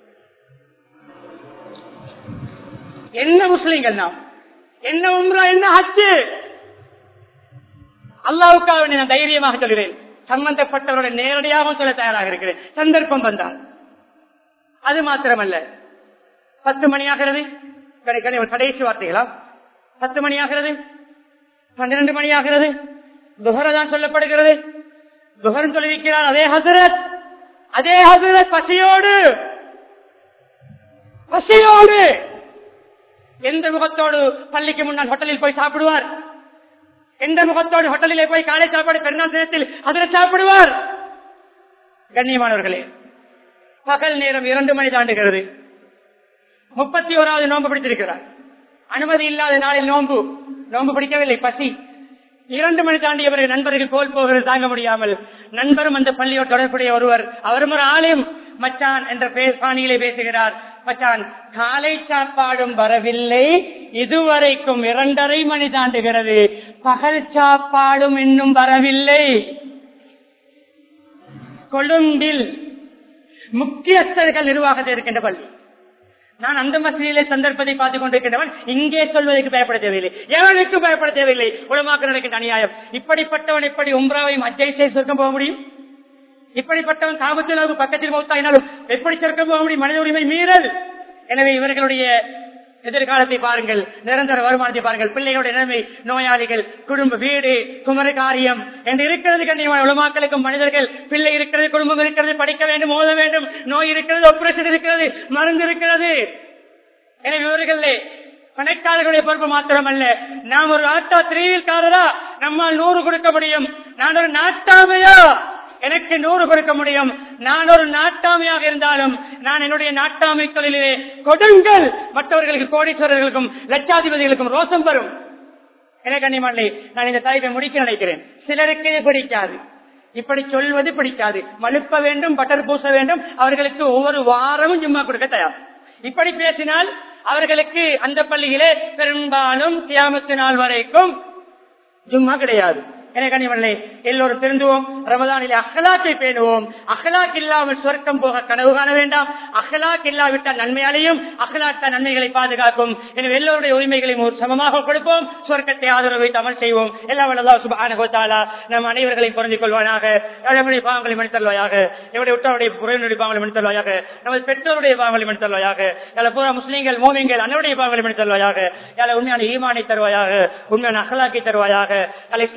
என்ன முஸ்லிம்கள் நாம் என்ன உம்ரா என்ன ஹஜ்ஜு அல்லாவுக்காக நான் தைரியமாக சொல்கிறேன் சம்பந்தப்பட்டவருடைய நேரடியாக சொல்ல தயாராக இருக்கிறேன் சந்தர்ப்பம் வந்தால் அது மாத்திரமல்ல பத்து மணி ஆகிறது கடைசி வார்த்தைகளா பத்து மணி ஆகிறது பன்னிரண்டு மணி ஆகிறது துகரதான் சொல்லப்படுகிறது துகரம் சொல்லியிருக்கிறார் அதே ஹசரத் அதே ஹசரத் பசியோடு பசியோடு எந்த முகத்தோடு பள்ளிக்கு முன்னால் ஹோட்டலில் போய் சாப்பிடுவார் எந்த முகத்தோடு ஹோட்டலிலே போய் காலை சாப்பாடு பெருநாள் தினத்தில் அதில் சாப்பிடுவார் கண்ணியமானவர்களே பகல் நேரம் இரண்டு மணி தாண்டுகிறது முப்பத்தி ஓராவது நோன்பு பிடித்திருக்கிறார் அனுமதி இல்லாத நாளில் நோன்பு நோன்பு பிடிக்கவில்லை பசி இரண்டு மணி தாண்டியவர்கள் நண்பர்கள் கோல் போகிறது தாங்க முடியாமல் நண்பரும் அந்த பள்ளியோடு தொடர்புடைய ஒருவர் அவரும் ஒரு ஆலயம் மச்சான் என்ற பாணியிலே பேசுகிறார் மச்சான் காலை சாப்பாடும் வரவில்லை இதுவரைக்கும் இரண்டரை மணி தாண்டுகிறது பகல் சாப்பாடும் இன்னும் வரவில்லை கொழும்பில் முக்கியஸ்தர்கள் நிர்வாகத்தில் இருக்கின்ற பள்ளி நான் அந்த மசதியிலே சந்தர்ப்பத்தை பார்த்துக் கொண்டிருக்கின்றவன் இங்கே சொல்வதற்கு பயப்பட தேவையில்லை எவனுக்கும் பயப்பட தேவையில்லை உலமாக்க நடக்கின்ற அநியாயம் இப்படிப்பட்டவன் எப்படி உம்ராவையும் அஜய் செய்து சொர்க்கம் போக முடியும் இப்படிப்பட்டவன் காபத்தில் பக்கத்தில் மௌத்தாயினாலும் எப்படி சொர்க்கம் போக முடியும் மனித உரிமை மீறல் எனவே இவர்களுடைய எதிர்காலத்தை பாருங்கள் நிரந்தர வருமானத்தை பாருங்கள் பிள்ளைகளுடைய நிலைமை நோயாளிகள் குடும்ப வீடு குமர காரியம் என்று இருக்கிறது கண்ணியமான உலமாக்களுக்கும் மனிதர்கள் பிள்ளை இருக்கிறது குடும்பம் இருக்கிறது படிக்க வேண்டும் ஓத வேண்டும் நோய் இருக்கிறது ஆபரேஷன் இருக்கிறது மருந்து இருக்கிறது எனவே இவர்களே பணக்காரர்களுடைய பொறுப்பு மாத்திரமல்ல நாம் ஒரு ஆட்டா திரியில்காரரா நம்மால் நூறு கொடுக்க முடியும் நான் ஒரு நாட்டாமையா எனக்கு நூறு கொடுக்க முடியும் நான் ஒரு நாட்டாமையாக இருந்தாலும் நான் என்னுடைய நாட்டாமை தொழிலே கொடுங்கள் மற்றவர்களுக்கு கோடீஸ்வரர்களுக்கும் லட்சாதிபதிகளுக்கும் ரோசம் வரும் எனக்கு கண்ணியமல்லை நான் இந்த தலைப்பை முடிக்க நினைக்கிறேன் சிலருக்கு இது பிடிக்காது இப்படி சொல்வது பிடிக்காது மழுப்ப வேண்டும் பட்டர் பூச வேண்டும் அவர்களுக்கு ஒவ்வொரு வாரமும் ஜும்மா கொடுக்க தயார் இப்படி பேசினால் அவர்களுக்கு அந்த பள்ளியிலே பெரும்பாலும் தியாமத்து நாள் வரைக்கும் ஜும்மா கிடையாது எனவே கனிமல்லே எல்லோரும் திருந்துவோம் ரமதானிலே அகலாக்கை பேணுவோம் அகலாக் இல்லாமல் சொர்க்கம் போக கனவு காண வேண்டாம் அகலாக் இல்லாவிட்டால் நன்மையாலையும் அகலாக்க நன்மைகளை பாதுகாக்கும் எனவே எல்லோருடைய உரிமைகளையும் ஒரு சமமாக கொடுப்போம் சொர்க்கத்தை ஆதரவு வைத்து அமல் செய்வோம் எல்லா வல்லதா சுபானா நம் அனைவர்களையும் புரிந்து கொள்வானாக நம்முடைய பாவங்களை மனிதல்வாயாக எவருடைய உற்றவருடைய உறவினுடைய பாவங்களை மனிதல்வாயாக நமது பெற்றோருடைய பாவங்களை மனிதல்வாயாக எல்லா பூரா முஸ்லீம்கள் மோமியங்கள் அன்னுடைய பாவங்களை மனிதல்வாயாக எல்லா உண்மையான ஈமானை தருவாயாக உண்மையான அகலாக்கை தருவாயாக எல்லா இஸ்லாமிய பண்பு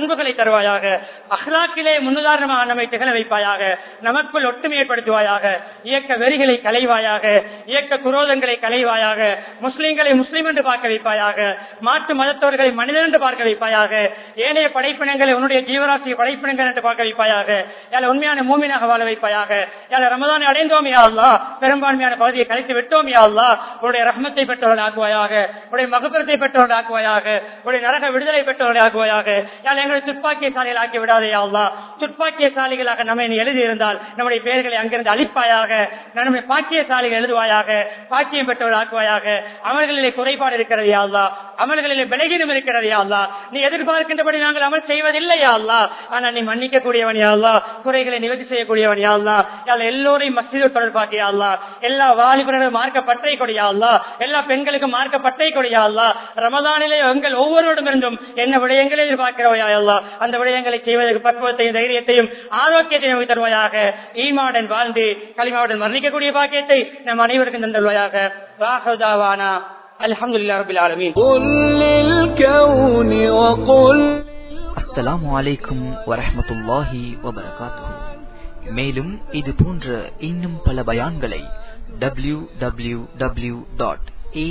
பண்புகளை தருவாயாக அஹ்லாக்கிலே முன்னுதாரணமாக நம்மை திகழ வைப்பாயாக நமக்குள் ஒற்றுமை ஏற்படுத்துவாயாக இயக்க வெறிகளை களைவாயாக இயக்க குரோதங்களை களைவாயாக முஸ்லிம்களை முஸ்லிம் என்று பார்க்க வைப்பாயாக மாற்று மதத்தவர்களை மனிதன் என்று பார்க்க வைப்பாயாக ஏனைய படைப்பினங்களை உன்னுடைய ஜீவராசி படைப்பினங்கள் என்று பார்க்க வைப்பாயாக யார உண்மையான மூமினாக வாழ வைப்பாயாக யார ரமதானை அடைந்தோம் யாழ்லா பெரும்பான்மையான பகுதியை கழித்து விட்டோம் யாழ்லா உன்னுடைய ரஹமத்தை பெற்றவர்கள் ஆக்குவாயாக உடைய மகபுரத்தை பெற்றவர்கள் ஆக்குவாயாக உடைய நரக விடுதலை பெற்றவர்கள் ஆக்குவாயாக யார் எங்களை துப்பாக்கிய சாலைகள் ஆக்கி விடாதே யாழ்லா துப்பாக்கிய சாலைகளாக நம்ம நீ எழுதி இருந்தால் நம்முடைய பெயர்களை அங்கிருந்து அழிப்பாயாக நம்முடைய பாக்கிய சாலைகள் எழுதுவாயாக பாக்கியம் பெற்றவர்கள் ஆக்குவாயாக அமல்களிலே குறைபாடு இருக்கிறது யாழ்லா அமல்களிலே விலகினம் இருக்கிறது யாழ்லா நீ எதிர்பார்க்கின்றபடி நாங்கள் அமல் செய்வதில்லை யாழ்லா ஆனால் நீ மன்னிக்க கூடியவன் யாழ்லா குறைகளை நிவர்த்தி செய்யக்கூடியவன் யாழ்லா யாழ் எல்லோரையும் மசித தொடர்பாக்கி யாழ்லா எல்லா வாலிபர்களும் மார்க்க பற்றை கொடியாள்லா எல்லா பெண்களுக்கும் மார்க்க பற்றை கொடியாள்லா ரமதானிலே எங்கள் ஒவ்வொருவரும் இருந்தும் என்ன விடயங்களை எதிர்பார்க்கிறவையா அந்த விடயங்களை செய்வதற்கு பக்குவத்தையும் தைரியத்தையும் ஆரோக்கியத்தையும் நமக்கு தருவாயாக ஈமாவுடன் வாழ்ந்து களிமாவுடன் மரணிக்கக்கூடிய பாக்கியத்தை நம் அனைவருக்கும் தந்துள்வாயாக ராகதாவானா அல்ஹம்துலில்லாஹி ரபில் ஆலமீன் قل للكون وقل அஸ்ஸலாமு அலைக்கும் வரஹ்மத்துல்லாஹி வபரகாத்துஹு மேலும் இது போன்ற இன்னும் பல பயான்களை டபிள்யூ டபிள்யூ டபிள்யூ டாட்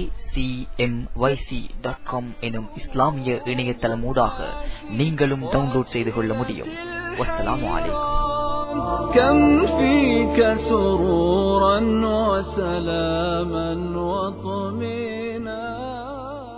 எனும் இஸ்லாமிய இணையதளமூடாக நீங்களும் டவுன்லோட் செய்து கொள்ள முடியும் வஸ்ஸலாமு அலைக்கும் كم فيك سرورا وسلاما وطمئنا